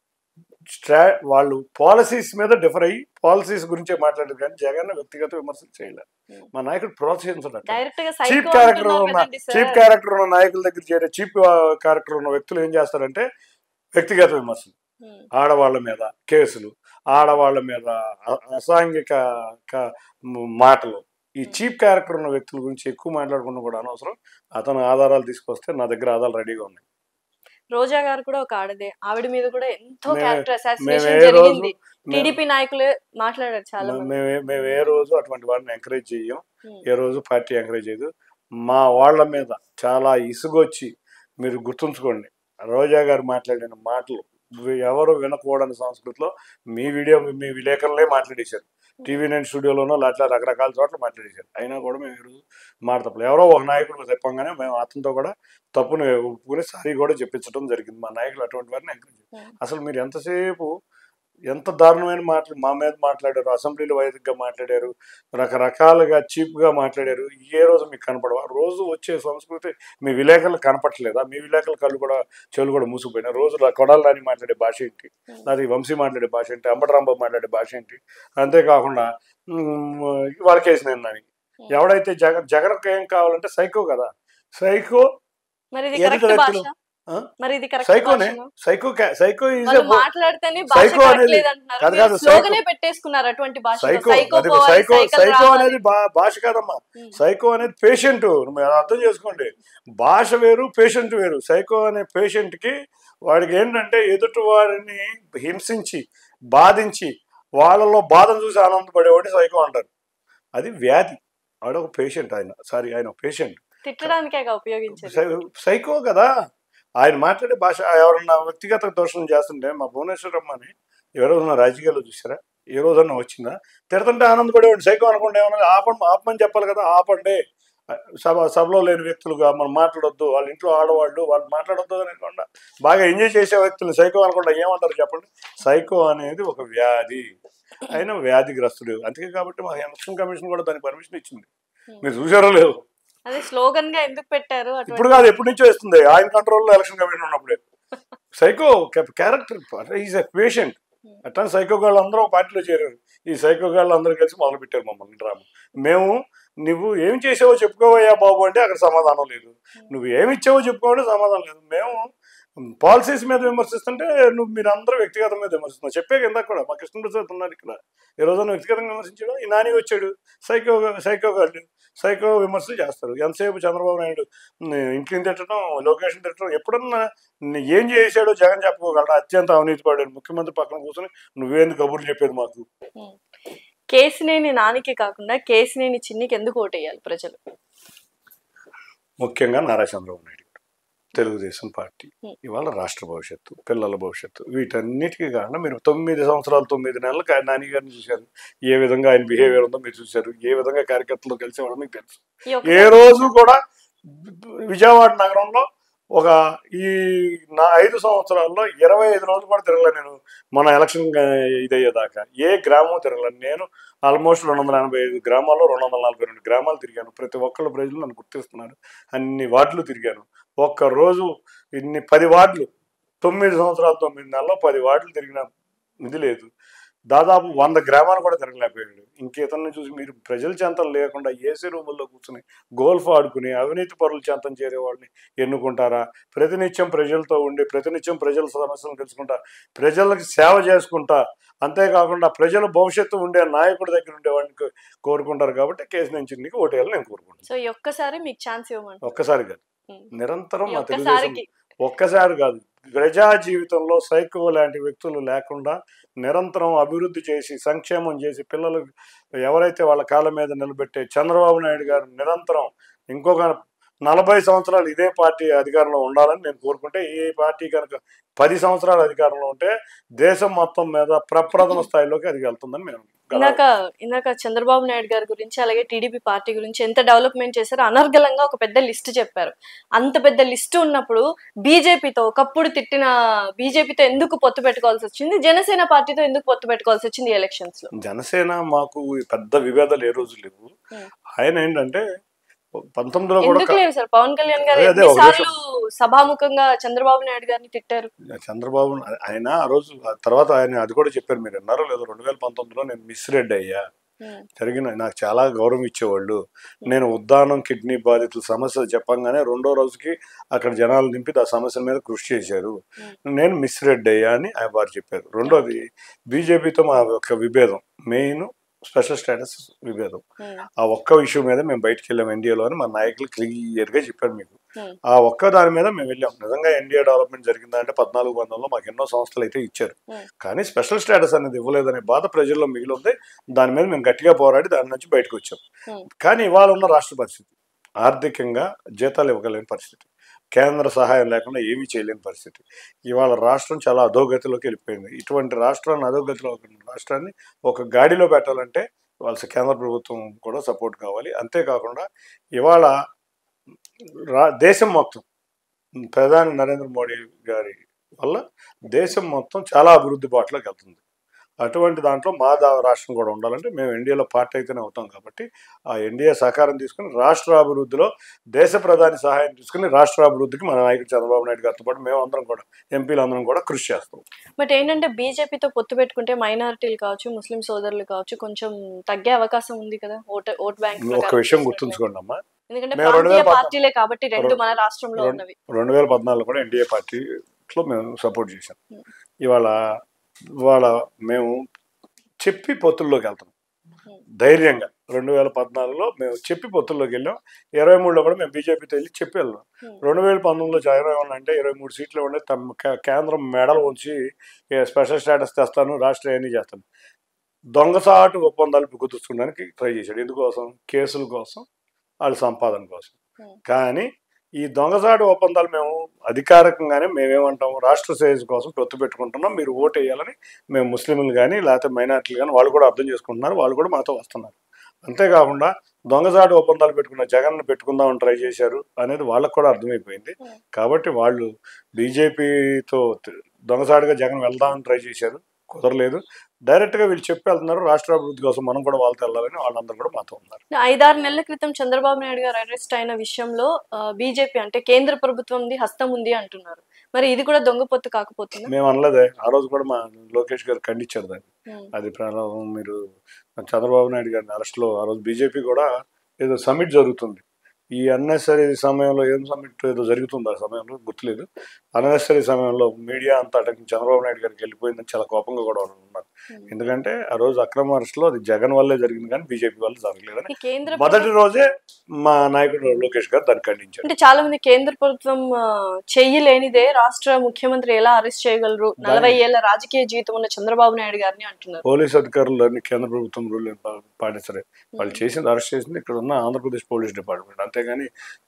స్ట్రా వాళ్ళు పాలసీస్ మీద డిఫర్ అయ్యి పాలసీస్ గురించే మాట్లాడారు కానీ జగన్ వ్యక్తిగత విమర్శలు చేయలేదు Hmm. మా నాయకుడు ప్రోత్సహించడం డైరెక్ట్ గా చీప్ సైకో క్యారెక్టర్ అంటున్నారు ఉన్న కదండి సార్. చీప్ క్యారెక్టర్ ఉన్న నాయకుల దగ్గర చేరే చీప్ క్యారెక్టర్ ఉన్న వ్యక్తులు ఏం చేస్తారంటే వ్యక్తిగత విమర్శలు ఉమ్, ఆడవాళ్ళ మీద కేసులు ఆడవాళ్ళ మీద అ- అసాంఘిక క- మ- మాటలు ఈ చీప్ క్యారెక్టర్ ఉన్న వ్యక్తుల గురించి ఎక్కువ మాట్లాడకుండా కూడా అనవసరం అతను ఆధారాలు తీసుకొస్తే నా దగ్గర ఆధారాలు రెడీగా ఉన్నాయి రోజా గారు కూడా ఒక ఆడదే ఆవిడ మీద కూడా ఎంతో మే- క్యారెక్టర్ మేము అసాసినేషన్ ఏ రోజు జరిగింది టీడీపీ నాయకులే మాట్లాడారు చాలా మంది మేము ఏ- మేము ఏ రోజు అటువంటి వారిని ఎంకరేజ్ చెయ్యం ఉమ్, ఏ రోజు పార్టీ ఎంకరేజ్ చేయదు మా వాళ్ళ మీద చాలా ఇసుగొచ్చి మీరు గుర్తుంచుకోండి రోజా గారు మాట్లాడిన మాటలు వి- ఎవరు వినకూడని సంస్కృతిలో మీ వీడియో మీ విలేకరులే మాట్లాడేశారు టీవీ నైన్ స్టూడియోలోనో అట్లా రకరకాల చోట్ల మాట్లాడేశారు అయినా కూడా మేము ఈరోజు మాట తప్పలేదు ఎవరో ఒక నాయకుడు చెప్పంగానే మేము అతనితో కూడా తప్పుని ఒప్పుకుని సారీ కూడా చెప్పించడం జరిగింది మా నాయకులు అటువంటి వారిని ఎంకరేజ్ ఉమ్, అసలు మీరు ఎంతసేపు ఎంత దారుణమైన మాటలు మా మీద మాట్లాడారు అసెంబ్లీలో వైదికగా మాట్లాడారు రకరకాలుగా చీప్గా మాట్లాడారు ఏ రోజు మీకు కనపడవా రోజు వచ్చే సంస్కృతి మీ విలేకరులు కనపట్లేదా మీ విలేకరుల కళ్ళు కూడా చెవులు కూడా మూసుకుపోయినా రోజు రా- కొడాలి రాని మాట్లాడే భాష ఏంటి అది వంశీ మాట్లాడే భాష ఏంటి అంబటరాంబాబు మాట్లాడే భాష ఏంటి అంతేకాకుండా మ్, వాళ్ళకేసిన దానికి ఎవడైతే జగన్ జగన్కి ఏం కావాలంటే సైకో కదా సైకో మరి ఇది ఎదుటి కరెక్ట్ భాష వ్యక్తులు- ఆ? మరి ఇది కరెక్ట్ సైకోనే సైకో కా- సైకో ఈజ్ వాళ్ళు మాట్లాడితేనే భాష సైకో correct అనేది- లేదంటున్నారు. కాదు, మీరు కాదు, స్లోగనే సైకో- పెట్టేసుకున్నారు అటువంటి భాష సైకో సైకో అది పోవాలి, సైకో సైకిల్ సైకో రావాలి. అనేది భా- భాష కాదమ్మా ఉమ్. సైకో అనేది పేషెంట్ మీరు అర్థం చేసుకోండి భాష వేరు పేషెంట్ వేరు సైకో అనే పేషెంట్ కి వాడికి ఏంటంటే ఎదుటి వారిని హింసించి బాధించి వాళ్ళలో బాధను చూసి ఆనందపడేవాడిని సైకో అంటారు అది వ్యాధి వాడు ఒక పేషెంట్ ఆయన సారీ ఆయన పేషెంట్ తిట్టడానికే ఉపయోగించేది సైకో కదా ఆయన మాట్లాడే భాష ఎవరన్నా వ్యక్తిగత దోషం చేస్తుంటే మా భువనేశ్వరమ్మ అని ఏ రోజున రాజకీయాల్లో చూసారా ఏ రోజన్నా వచ్చిందా తిడుతుంటే ఆనందపడేవాడు సైకో అనుకుంటే ఏమన్నా ఆపండి ఆపమని చెప్పాలి కదా ఆపండి సభ సభలో లేని వ్యక్తులుగా మనం మాట్లాడొద్దు వాళ్ళ ఇంట్లో ఆడవాళ్ళు వాళ్ళు మాట్లాడొద్దు అనుకుండా బాగా ఎంజాయ్ చేసే వ్యక్తులు సైకో అనుకుంటా ఏమంటారు చెప్పండి సైకో అనేది ఒక వ్యాధి అయినా వ్యాధిగ్రస్తుడు అందుకే కాబట్టి మా ఎలక్షన్ కమిషన్ కూడా దానికి పర్మిషన్ ఇచ్చింది మీరు చూసారో లేదు అదే స్లోగన్ గా ఎందుకు పెట్టారు ఇప్పుడు అటువంటి కాదు ఎప్పటి నుంచో ఇస్తుంది ఆయన కంట్రోల్లో ఎలక్షన్ కమిషన్ ఉన్నప్పుడే psycho character is a patient అట్లా సైకో గాళ్ళు అందరూ ఒక పార్టీలో చేరారు ఈ సైకో గాళ్ళు అందరూ కలిసి మొదలు పెట్టారు మమ్మల్ని డ్రామా మేము నువ్వు ఏం చేసావో చెప్పుకోవయ్యా బాబు అంటే అక్కడ సమాధానం లేదు నువ్వు ఏమి ఇచ్చావో చెప్పుకోవాలంటే సమాధానం లేదు మేము పాలసీస్ మీద విమర్శిస్తుంటే నువ్వు మీరు అందరూ వ్యక్తిగతం మీద విమర్శిస్తున్నావు చెప్పే కింద కూడా మా కృష్ణప్రసాద్ ఉన్నారు ఇక్కడ ఈ రోజున వ్యక్తిగతంగా విమర్శించాడు ఈ నాని వచ్చాడు సైకో సైకో గాళ్ళు సైకో విమర్శలు చేస్తారు ఎంతసేపు చంద్రబాబు నాయుడు ఉమ్, ఇంటిని తిట్టడం లొకేషన్ తిట్టడం ఎప్పుడన్నా ని- ఏం చేశాడో జగన్ చెప్పుకోగలరా అత్యంత అవినీతి పడాడు ముఖ్యమంత్రి పక్కన కూర్చొని నువ్వేందుకు కబుర్లు చెప్పేది మాకు కేసినేని నానికి కాకుండా కేసినేని చిన్నికి ఎందుకు ఓటేయాలి ప్రజలు ముఖ్యంగా నారా చంద్రబాబు నాయుడు గారు తెలుగుదేశం పార్టీ Hmm. ఇవాళ రాష్ట్ర భవిష్యత్తు పిల్లల భవిష్యత్తు వీటన్నిటికీ కారణం మీరు తొమ్మిది సంవత్సరాలు తొమ్మిది నెలలకు ఆయన నాని గారిని చూశారు ఏ విధంగా ఆయన బిహేవియర్ ఉందో మీరు చూశారు ఏ విధంగా కార్యకర్తలు కలిసి వాళ్ళ మీకు తెలుసు ఈ ఒక్క ఏ రోజు కూడా విజయవాడ నగరంలో ఒక ఈ నా ఐదు సంవత్సరాల్లో ఇరవై ఐదు రోజులు కూడా తిరగలే నేను మన ఎలక్షన్ ఇదయ్యేదాకా ఏ గ్రామం తిరగలేను నేను ఆల్మోస్ట్ రెండు వందల ఎనభై ఐదు గ్రామాల్లో రెండు వందల నలభై రెండు గ్రామాలు తిరిగాను ప్రతి ఒక్కళ్ళు ప్రజలు నన్ను గుర్తిస్తున్నారు అన్ని వార్డులు తిరిగాను ఒక్క రోజు ఇన్ని పది వార్డులు తొమ్మిది సంవత్సరాలు తొమ్మిది నెలల్లో పది వార్డులు తిరిగిన ఇది లేదు దాదాపు వంద గ్రామాలు కూడా తిరగలేకపోయాడు ఇంకేతన్ని చూసి మీరు ప్రజల చెంతం లేకుండా ఏసీ రూముల్లో కూర్చుని గోల్ఫ్ ఆడుకుని అవినీతి పరుల చెంతం చేరే వాళ్ళని ఎన్నుకుంటారా ప్రతినిత్యం ప్రజలతో ఉండి ప్రతినిత్యం ప్రజల సమస్యలను తెలుసుకుంటా ప్రజలకు సేవ చేసుకుంటా అంతేకాకుండా ప్రజల భవిష్యత్తు ఉండే నాయకుడి దగ్గర ఉండే వాడిని కో- కోరుకుంటారు కాబట్టి కేసు నుంచి నీకు ఓటేయాలని నేను కోరుకుంటాను సో ఈ ఒక్కసారి మీకు ఛాన్స్ ఇవ్వమంటారు ఒక్కసారి కాదు ఉమ్. నిరంతరం ఈ మా తెలుగుదేశం ఒక్కసారికి ఒక్కసారి కాదు ప్రజా జీవితంలో సైకో లాంటి వ్యక్తులు లేకుండా నిరంతరం అభివృద్ధి చేసి సంక్షేమం చేసి పిల్లలు ఎవరైతే వాళ్ళ కాళ్ళ మీద నిలబెట్టే చంద్రబాబు నాయుడు గారు నిరంతరం ఇంకొక నలభై సంవత్సరాలు ఇదే పార్టీ అధికారంలో ఉండాలని నేను కోరుకుంటే ఈ పార్టీ కనుక పది సంవత్సరాలు అధికారంలో ఉంటే దేశం మొత్తం మీద ప్రప్రథమ స్థాయిలోకి అది వెళ్తుందని మేము ఇందాక ఇందాక చంద్రబాబు నాయుడు గారి గురించి అలాగే టీడీపీ పార్టీ గురించి ఎంత డెవలప్మెంట్ చేశారో అనర్గళంగా ఒక పెద్ద లిస్ట్ చెప్పారు అంత పెద్ద లిస్ట్ ఉన్నప్పుడు బీజేపీతో ఒకప్పుడు తిట్టిన బీజేపీతో ఎందుకు పొత్తు పెట్టుకోవాల్సి వచ్చింది జనసేన పార్టీతో ఎందుకు పొత్తు పెట్టుకోవాల్సి వచ్చింది ఎలక్షన్స్ లో జనసేన మాకు పెద్ద విభేదాలు ఏ రోజు లేవు Hmm. ఆయన ఏంటంటే పంతొమ్మిదిలో కూడా ఎందుకు లేవు సార్ పవన్ కళ్యాణ్ గారు అదే, అదే, ఒక ఎన్నిసార్లు సభాముఖంగా చంద్రబాబు నాయుడు గారిని తిట్టారు చంద్రబాబు ఆయన ఆ రోజు ఆ తర్వాత ఆయన అది కూడా చెప్పారు మీరు విన్నారో లేదో రెండు వేల పంతొమ్మిదిలో నేను మిస్రెడ్ అయ్యా ఉమ్, జరిగిన నాకు చాలా గౌరవం ఇచ్చేవాళ్ళు నేను ఉద్దానం కిడ్నీ బాధితుల సమస్య చెప్పంగానే రెండో రోజుకి అక్కడ జనాలు నింపి ఆ సమస్య మీద కృషి చేశారు నేను మిస్రెడ్ అయ్యా అని ఆయన వారు చెప్పారు రెండోది బీజేపీతో మా యొక్క విభేదం మెయిన్ స్పెషల్ స్టేటస్ విభేదం ఉమ్, ఆ ఒక్క విషయం మీద మేము బయటికి వెళ్ళాం ఎన్డీఏలో అని మా నాయకులు క్లియర్గా చెప్పారు మీకు ఉమ్, ఆ ఒక్క దాని మీద మేము వెళ్ళాం నిజంగా ఎన్డీఏ డెవలప్మెంట్ జరిగిందా అంటే పద్నాలుగు వందల్లో మాకు ఎన్నో సంస్థలు అయితే ఇచ్చారు Hmm. కానీ స్పెషల్ స్టేటస్ అనేది ఇవ్వలేదనే బాధ ప్రజల్లో మిగిలి ఉంది దాని మీద మేము గట్టిగా పోరాడి దాని నుంచి బయటకు వచ్చాం Hmm. కానీ ఇవాళ ఉన్న రాష్ట్ర పరిస్థితి ఆర్థికంగా జీతాలు ఇవ్వగలేని పరిస్థితి కేంద్ర సహాయం లేకుండా ఏమీ చేయలేని పరిస్థితి ఇవాళ రాష్ట్రం చాలా అధోగతిలోకి వెళ్ళిపోయింది ఇటువంటి రాష్ట్రాన్ని అధోగతిలో ఉన్న రాష్ట్రాన్ని ఒక గాడిలో పెట్టాలంటే వాళ్ళ కేంద్ర ప్రభుత్వం కూడా సపోర్ట్ కావాలి అంతేకాకుండా ఇవాళ రా దేశం మొత్తం ప్రధాని నరేంద్ర మోడీ గారి వల్ల దేశం మొత్తం చాలా అభివృద్ధి బాటలోకి వెళ్తుంది అటువంటి దాంట్లో మా దా- రాష్ట్రం కూడా ఉండాలంటే మేము ఎన్డీఏలో పార్టీ అయితేనే అవుతాం కాబట్టి ఆ ఎన్డీఏ సహకారం తీసుకుని రాష్ట్ర అభివృద్ధిలో దేశ ప్రధాని సహాయం తీసుకుని రాష్ట్ర అభివృద్ధికి మన నాయకుడు చంద్రబాబు నాయుడు గారితో పాటు మేము అందరం కూడా ఎంపీలు అందరం కూడా కృషి చేస్తాం బట్ ఏంటంటే బీజేపీతో పొత్తు పెట్టుకుంటే మైనారిటీలు కావచ్చు ముస్లిం సోదరులు కావచ్చు కొంచెం తగ్గే అవకాశం ఉంది కదా ఓట్ ఓట్ బ్యాంక్ ఒక విషయం గుర్తుంచుకోండి అమ్మా ఎందుకంటే మేము రెండు ప్రాంతీయ వేల పద్నా- పార్టీలే కాబట్టి రెండు రెండు- మన రాష్ట్రంలో రెండు- ఉన్నవి రెండు వేల పద్నాలుగులో కూడా ఎన్డీఏ పార్టీలో మేము సపోర్ట్ చేశాం Hmm. ఇవాళ ఇవాళ మేము చెప్పి పొత్తుల్లోకి వెళ్తాం Hmm. ధైర్యంగా రెండు వేల పద్నాలుగులో మేము చెప్పి పొత్తుల్లోకి వెళ్ళాం ఇరవై మూడులో కూడా మేము బీజేపీతో వెళ్ళి చెప్పి వెళ్ళాం Hmm. రెండు వేల పంతొమ్మిదిలో జాయిన్ అవ్వాలంటే ఇరవై మూడు సీట్లు ఉండే తమ కే- కేంద్రం మెడల్ ఉంచి ఏ స్పెషల్ స్టేటస్ తెస్తాను రాష్ట్ర ఎన్ని చేస్తాను దొంగసాటు ఒప్పందాలు కుదుర్చుకోవడానికి ట్రై చేశాడు ఎందుకోసం కేసుల కోసం వాళ్ళ సంపాదన కోసం Hmm. కానీ ఈ దొంగసాటు ఒప్పందాలు మేము అధికారికంగానే మేమేమంటాము రాష్ట్ర శ్రేయస్ కోసం పొత్తు పెట్టుకుంటున్నాం మీరు ఓటు వేయాలని మేము ముస్లింలు కానీ లేకపోతే మైనార్టీలు కానీ వాళ్ళు కూడా అర్థం చేసుకుంటున్నారు వాళ్ళు కూడా మాతో వస్తున్నారు అంతేకాకుండా దొంగసాటు ఒప్పందాలు పెట్టుకున్న జగన్ పెట్టుకుందామని ట్రై చేశారు అనేది వాళ్ళకు కూడా అర్థమైపోయింది Hmm. కాబట్టి వాళ్ళు బీజేపీతో దొంగసాటుగా జగన్ వెళ్దామని ట్రై చేశారు కుదరలేదు డైరెక్ట్గా వీళ్ళు చెప్పి వెళ్తున్నారు రాష్ట్ర అభివృద్ధి కోసం మనం కూడా వాళ్ళతో వెళ్ళాలని వాళ్ళందరూ కూడా మాతో ఉన్నారు ఐదారు నెలల క్రితం చంద్రబాబు నాయుడు గారు అరెస్ట్ అయిన విషయంలో బీజేపీ అంటే కేంద్ర ప్రభుత్వంది హస్తం ఉంది అంటున్నారు మరి ఇది కూడా దొంగ పొత్తు కాకపోతుందా మేము అనలేదే ఆ రోజు కూడా మా లోకేష్ గారు ఖండించారు దాన్ని ఉమ్, అది ప్రారంభం మీరు చంద్రబాబు నాయుడు గారిని అరెస్ట్లో ఆ రోజు బీజేపీ కూడా ఏదో సమిట్ జరుగుతుంది ఈ అన్నెసరీ సమయంలో ఏం సమిట్ ఏదో జరుగుతుంది ఆ సమయంలో గుర్తులేదు అన్నెసరీ సమయంలో మీడియా అంతా అటకి చంద్రబాబు నాయుడు గారికి వెళ్ళిపోయిందని చాలా కోపంగా కూడా వాళ్ళు ఉన్నారు ఉమ్. ఎందుకంటే ఆ రోజు అక్రమ అరెస్ట్లో అది జగన్ వల్లే జరిగింది కానీ బీజేపీ వల్ల జరగలేదని ఈ కేంద్ర మొదటి రోజే మా నాయకుడు లోకేష్ గారు దాన్ని ఖండించారు అంటే చాలా మంది కేంద్ర ప్రభుత్వం ఆ, చెయ్యలేనిదే రాష్ట్ర ముఖ్యమంత్రి ఎలా అరెస్ట్ చేయగలరు నలభై ఏళ్ల రాజకీయ జీవితం ఉన్న చంద్రబాబు నాయుడు గారిని అంటున్నారు పోలీస్ అధికారులు అన్ని కేంద్ర ప్రభుత్వం రూల్ పాటించరే వాళ్ళు చేసింది అరెస్ట్ చేసింది ఇక్కడ ఉన్న ఆంధ్రప్రదేశ్ పోలీస్ డిపార్ట్మెంట్ అంతేగాని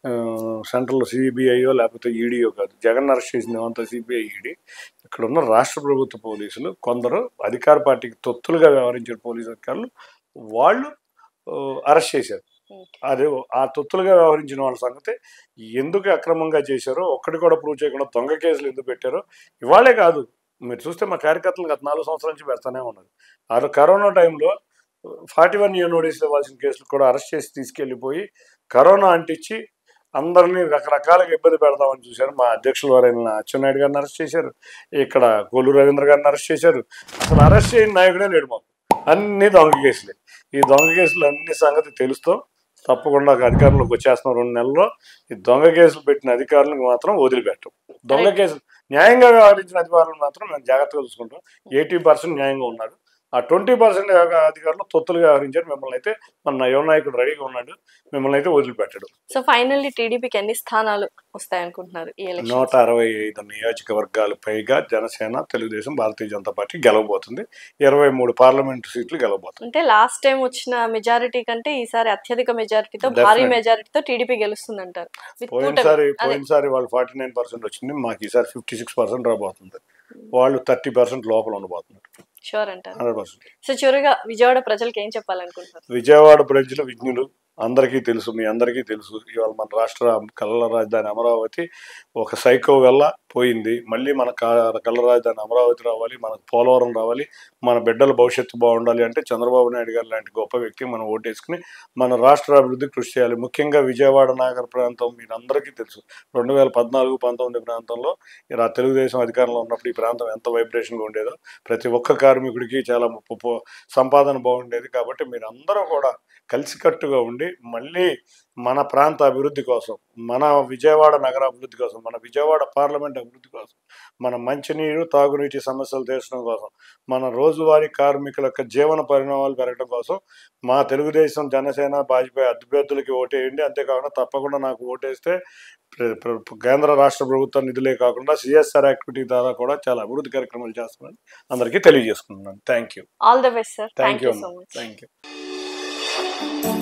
సెంట్రల్ సిబిఐయో లేకపోతే ఈడీఓ కాదు జగన్ అరెస్ట్ చేసింది అంతా సిబిఐ ఈడీ ఇక్కడ ఉన్న రాష్ట్ర ప్రభుత్వ పోలీసులు కొందరు అధికార పార్టీకి తొత్తులుగా వ్యవహరించిన పోలీస్ అధికారులు వాళ్ళు అరెస్ట్ చేశారు Okay. అదే ఆ తొత్తులుగా వ్యవహరించిన వాళ్ళ సంగతి ఎందుకు అక్రమంగా చేశారో ఒక్కటి కూడా ప్రూవ్ చేయకుండా దొంగ కేసులు ఎందుకు పెట్టారో ఇవాళే కాదు మీరు చూస్తే మా కార్యకర్తలు గత నాలుగు సంవత్సరాల నుంచి పెడతానే ఉన్నారు ఆ కరోనా టైంలో ఫార్టీ వన్ ఇయర్ నోటీసులు ఇవ్వాల్సిన కేసులు కూడా అరెస్ట్ చేసి తీసుకెళ్ళిపోయి కరోనా అంటించి అందరినీ రకరకాలుగా ఇబ్బంది పెడదామని చూశారు మా అధ్యక్షులు వారైన అచ్చెన్నాయుడు గారిని అరెస్ట్ చేశారు ఇక్కడ కొల్లు రవీంద్ర గారిని అరెస్ట్ చేశారు అసలు అరెస్ట్ చేయని నాయకుడే లేడు మాకు అన్ని దొంగ కేసులే ఈ దొంగ కేసులు అన్ని సంగతి తెలుస్తూ తప్పకుండా అధికారంలోకి వచ్చేస్తున్నాం రెండు నెలల్లో ఈ దొంగ కేసులు పెట్టిన అధికారులకు మాత్రం వదిలిపెట్టం దొంగ కేసులు న్యాయంగా వ్యవహరించిన అధికారులు మాత్రం మేము జాగ్రత్తగా చూసుకుంటాం ఎయిటీ పర్సెంట్ న్యాయంగా ఉన్నారు ఆ ట్వంటీ పర్సెంట్ అధికారులు తొత్తులుగా వ్యవహరించారు మిమ్మల్ని అయితే మన యువ నాయకుడు రెడీగా ఉన్నాడు మిమ్మల్ని అయితే వదిలిపెట్టాడు సో ఫైనల్లీ టీడీపీకి ఎన్ని స్థానాలు వస్తాయి అనుకుంటున్నారు ఈ ఎలక్షన్ నూట అరవై ఐదు నియోజకవర్గాలు పైగా జనసేన తెలుగుదేశం భారతీయ జనతా పార్టీ గెలవబోతుంది ఇరవై మూడు పార్లమెంటు సీట్లు గెలవబోతుంది అంటే లాస్ట్ టైం వచ్చిన మెజారిటీ కంటే ఈసారి అత్యధిక మెజారిటీతో భారీ Definitely. మెజారిటీతో టీడీపీ గెలుస్తుంది అంటారు With పోయినసారి కూటమి. అదే. పోయినసారి వాళ్ళు ఫార్టీ నైన్ పర్సెంట్ వచ్చింది మాకు ఈసారి ఫిఫ్టీ సిక్స్ పర్సెంట్ రాబోతుంది వాళ్ళు థర్టీ పర్సెంట్ లోపల ఉండబోతున్నారు షూర్ అంటారు హండ్రెడ్ పర్సెంట్ సో చివరిగా విజయవాడ ప్రజలకు ఏం చెప్పాలనుకుంటున్నారు విజయవాడ ప్రజలు విజ్ఞులు అందరికీ తెలుసు మీ అందరికీ తెలుసు ఇవాళ మన రాష్ట్ర కళ్ళ రాజధాని అమరావతి ఒక సైకో వల్ల పోయింది మళ్ళీ మన కా- కళ్ళ రాజధాని అమరావతి రావాలి మనకు పోలవరం రావాలి మన బిడ్డల భవిష్యత్తు బాగుండాలి అంటే చంద్రబాబు నాయుడు గారు లాంటి గొప్ప వ్యక్తి మనం ఓటేసుకుని మన రాష్ట్ర అభివృద్ధి కృషి చేయాలి ముఖ్యంగా విజయవాడ నగర ప్రాంతం మీరందరికీ తెలుసు రెండు వేల పద్నాలుగు పంతొమ్మిది ప్రాంతంలో ఇలా తెలుగుదేశం అధికారంలో ఉన్నప్పుడు ఈ ప్రాంతం ఎంత వైబ్రేషన్గా ఉండేదో ప్రతి ఒక్క కార్మికుడికి చాలా పు- పు- సంపాదన బాగుండేది కాబట్టి మీరందరూ కూడా కలిసికట్టుగా ఉండి మళ్ళీ మన ప్రాంత అభివృద్ధి కోసం మన విజయవాడ నగర అభివృద్ధి కోసం మన విజయవాడ పార్లమెంట్ అభివృద్ధి కోసం మన మంచినీరు తాగునీటి సమస్యలు తీర్చడం కోసం మన రోజువారీ కార్మికుల యొక్క జీవన పరిణామాలు పెరగడం కోసం మా తెలుగుదేశం జనసేన వాజ్పేయి అభ్యర్థులకి ఓటేయండి అంతేకాకుండా తప్పకుండా నాకు ఓటేస్తే ప్ర- ప్ర- కేంద్ర రాష్ట్ర ప్రభుత్వ నిధులే కాకుండా సిఎస్ఆర్ యాక్టివిటీ ద్వారా కూడా చాలా అభివృద్ధి కార్యక్రమాలు చేస్తున్నాను అందరికీ తెలియజేసుకుంటున్నాను thank you all the best sir thank thank you you so much thank you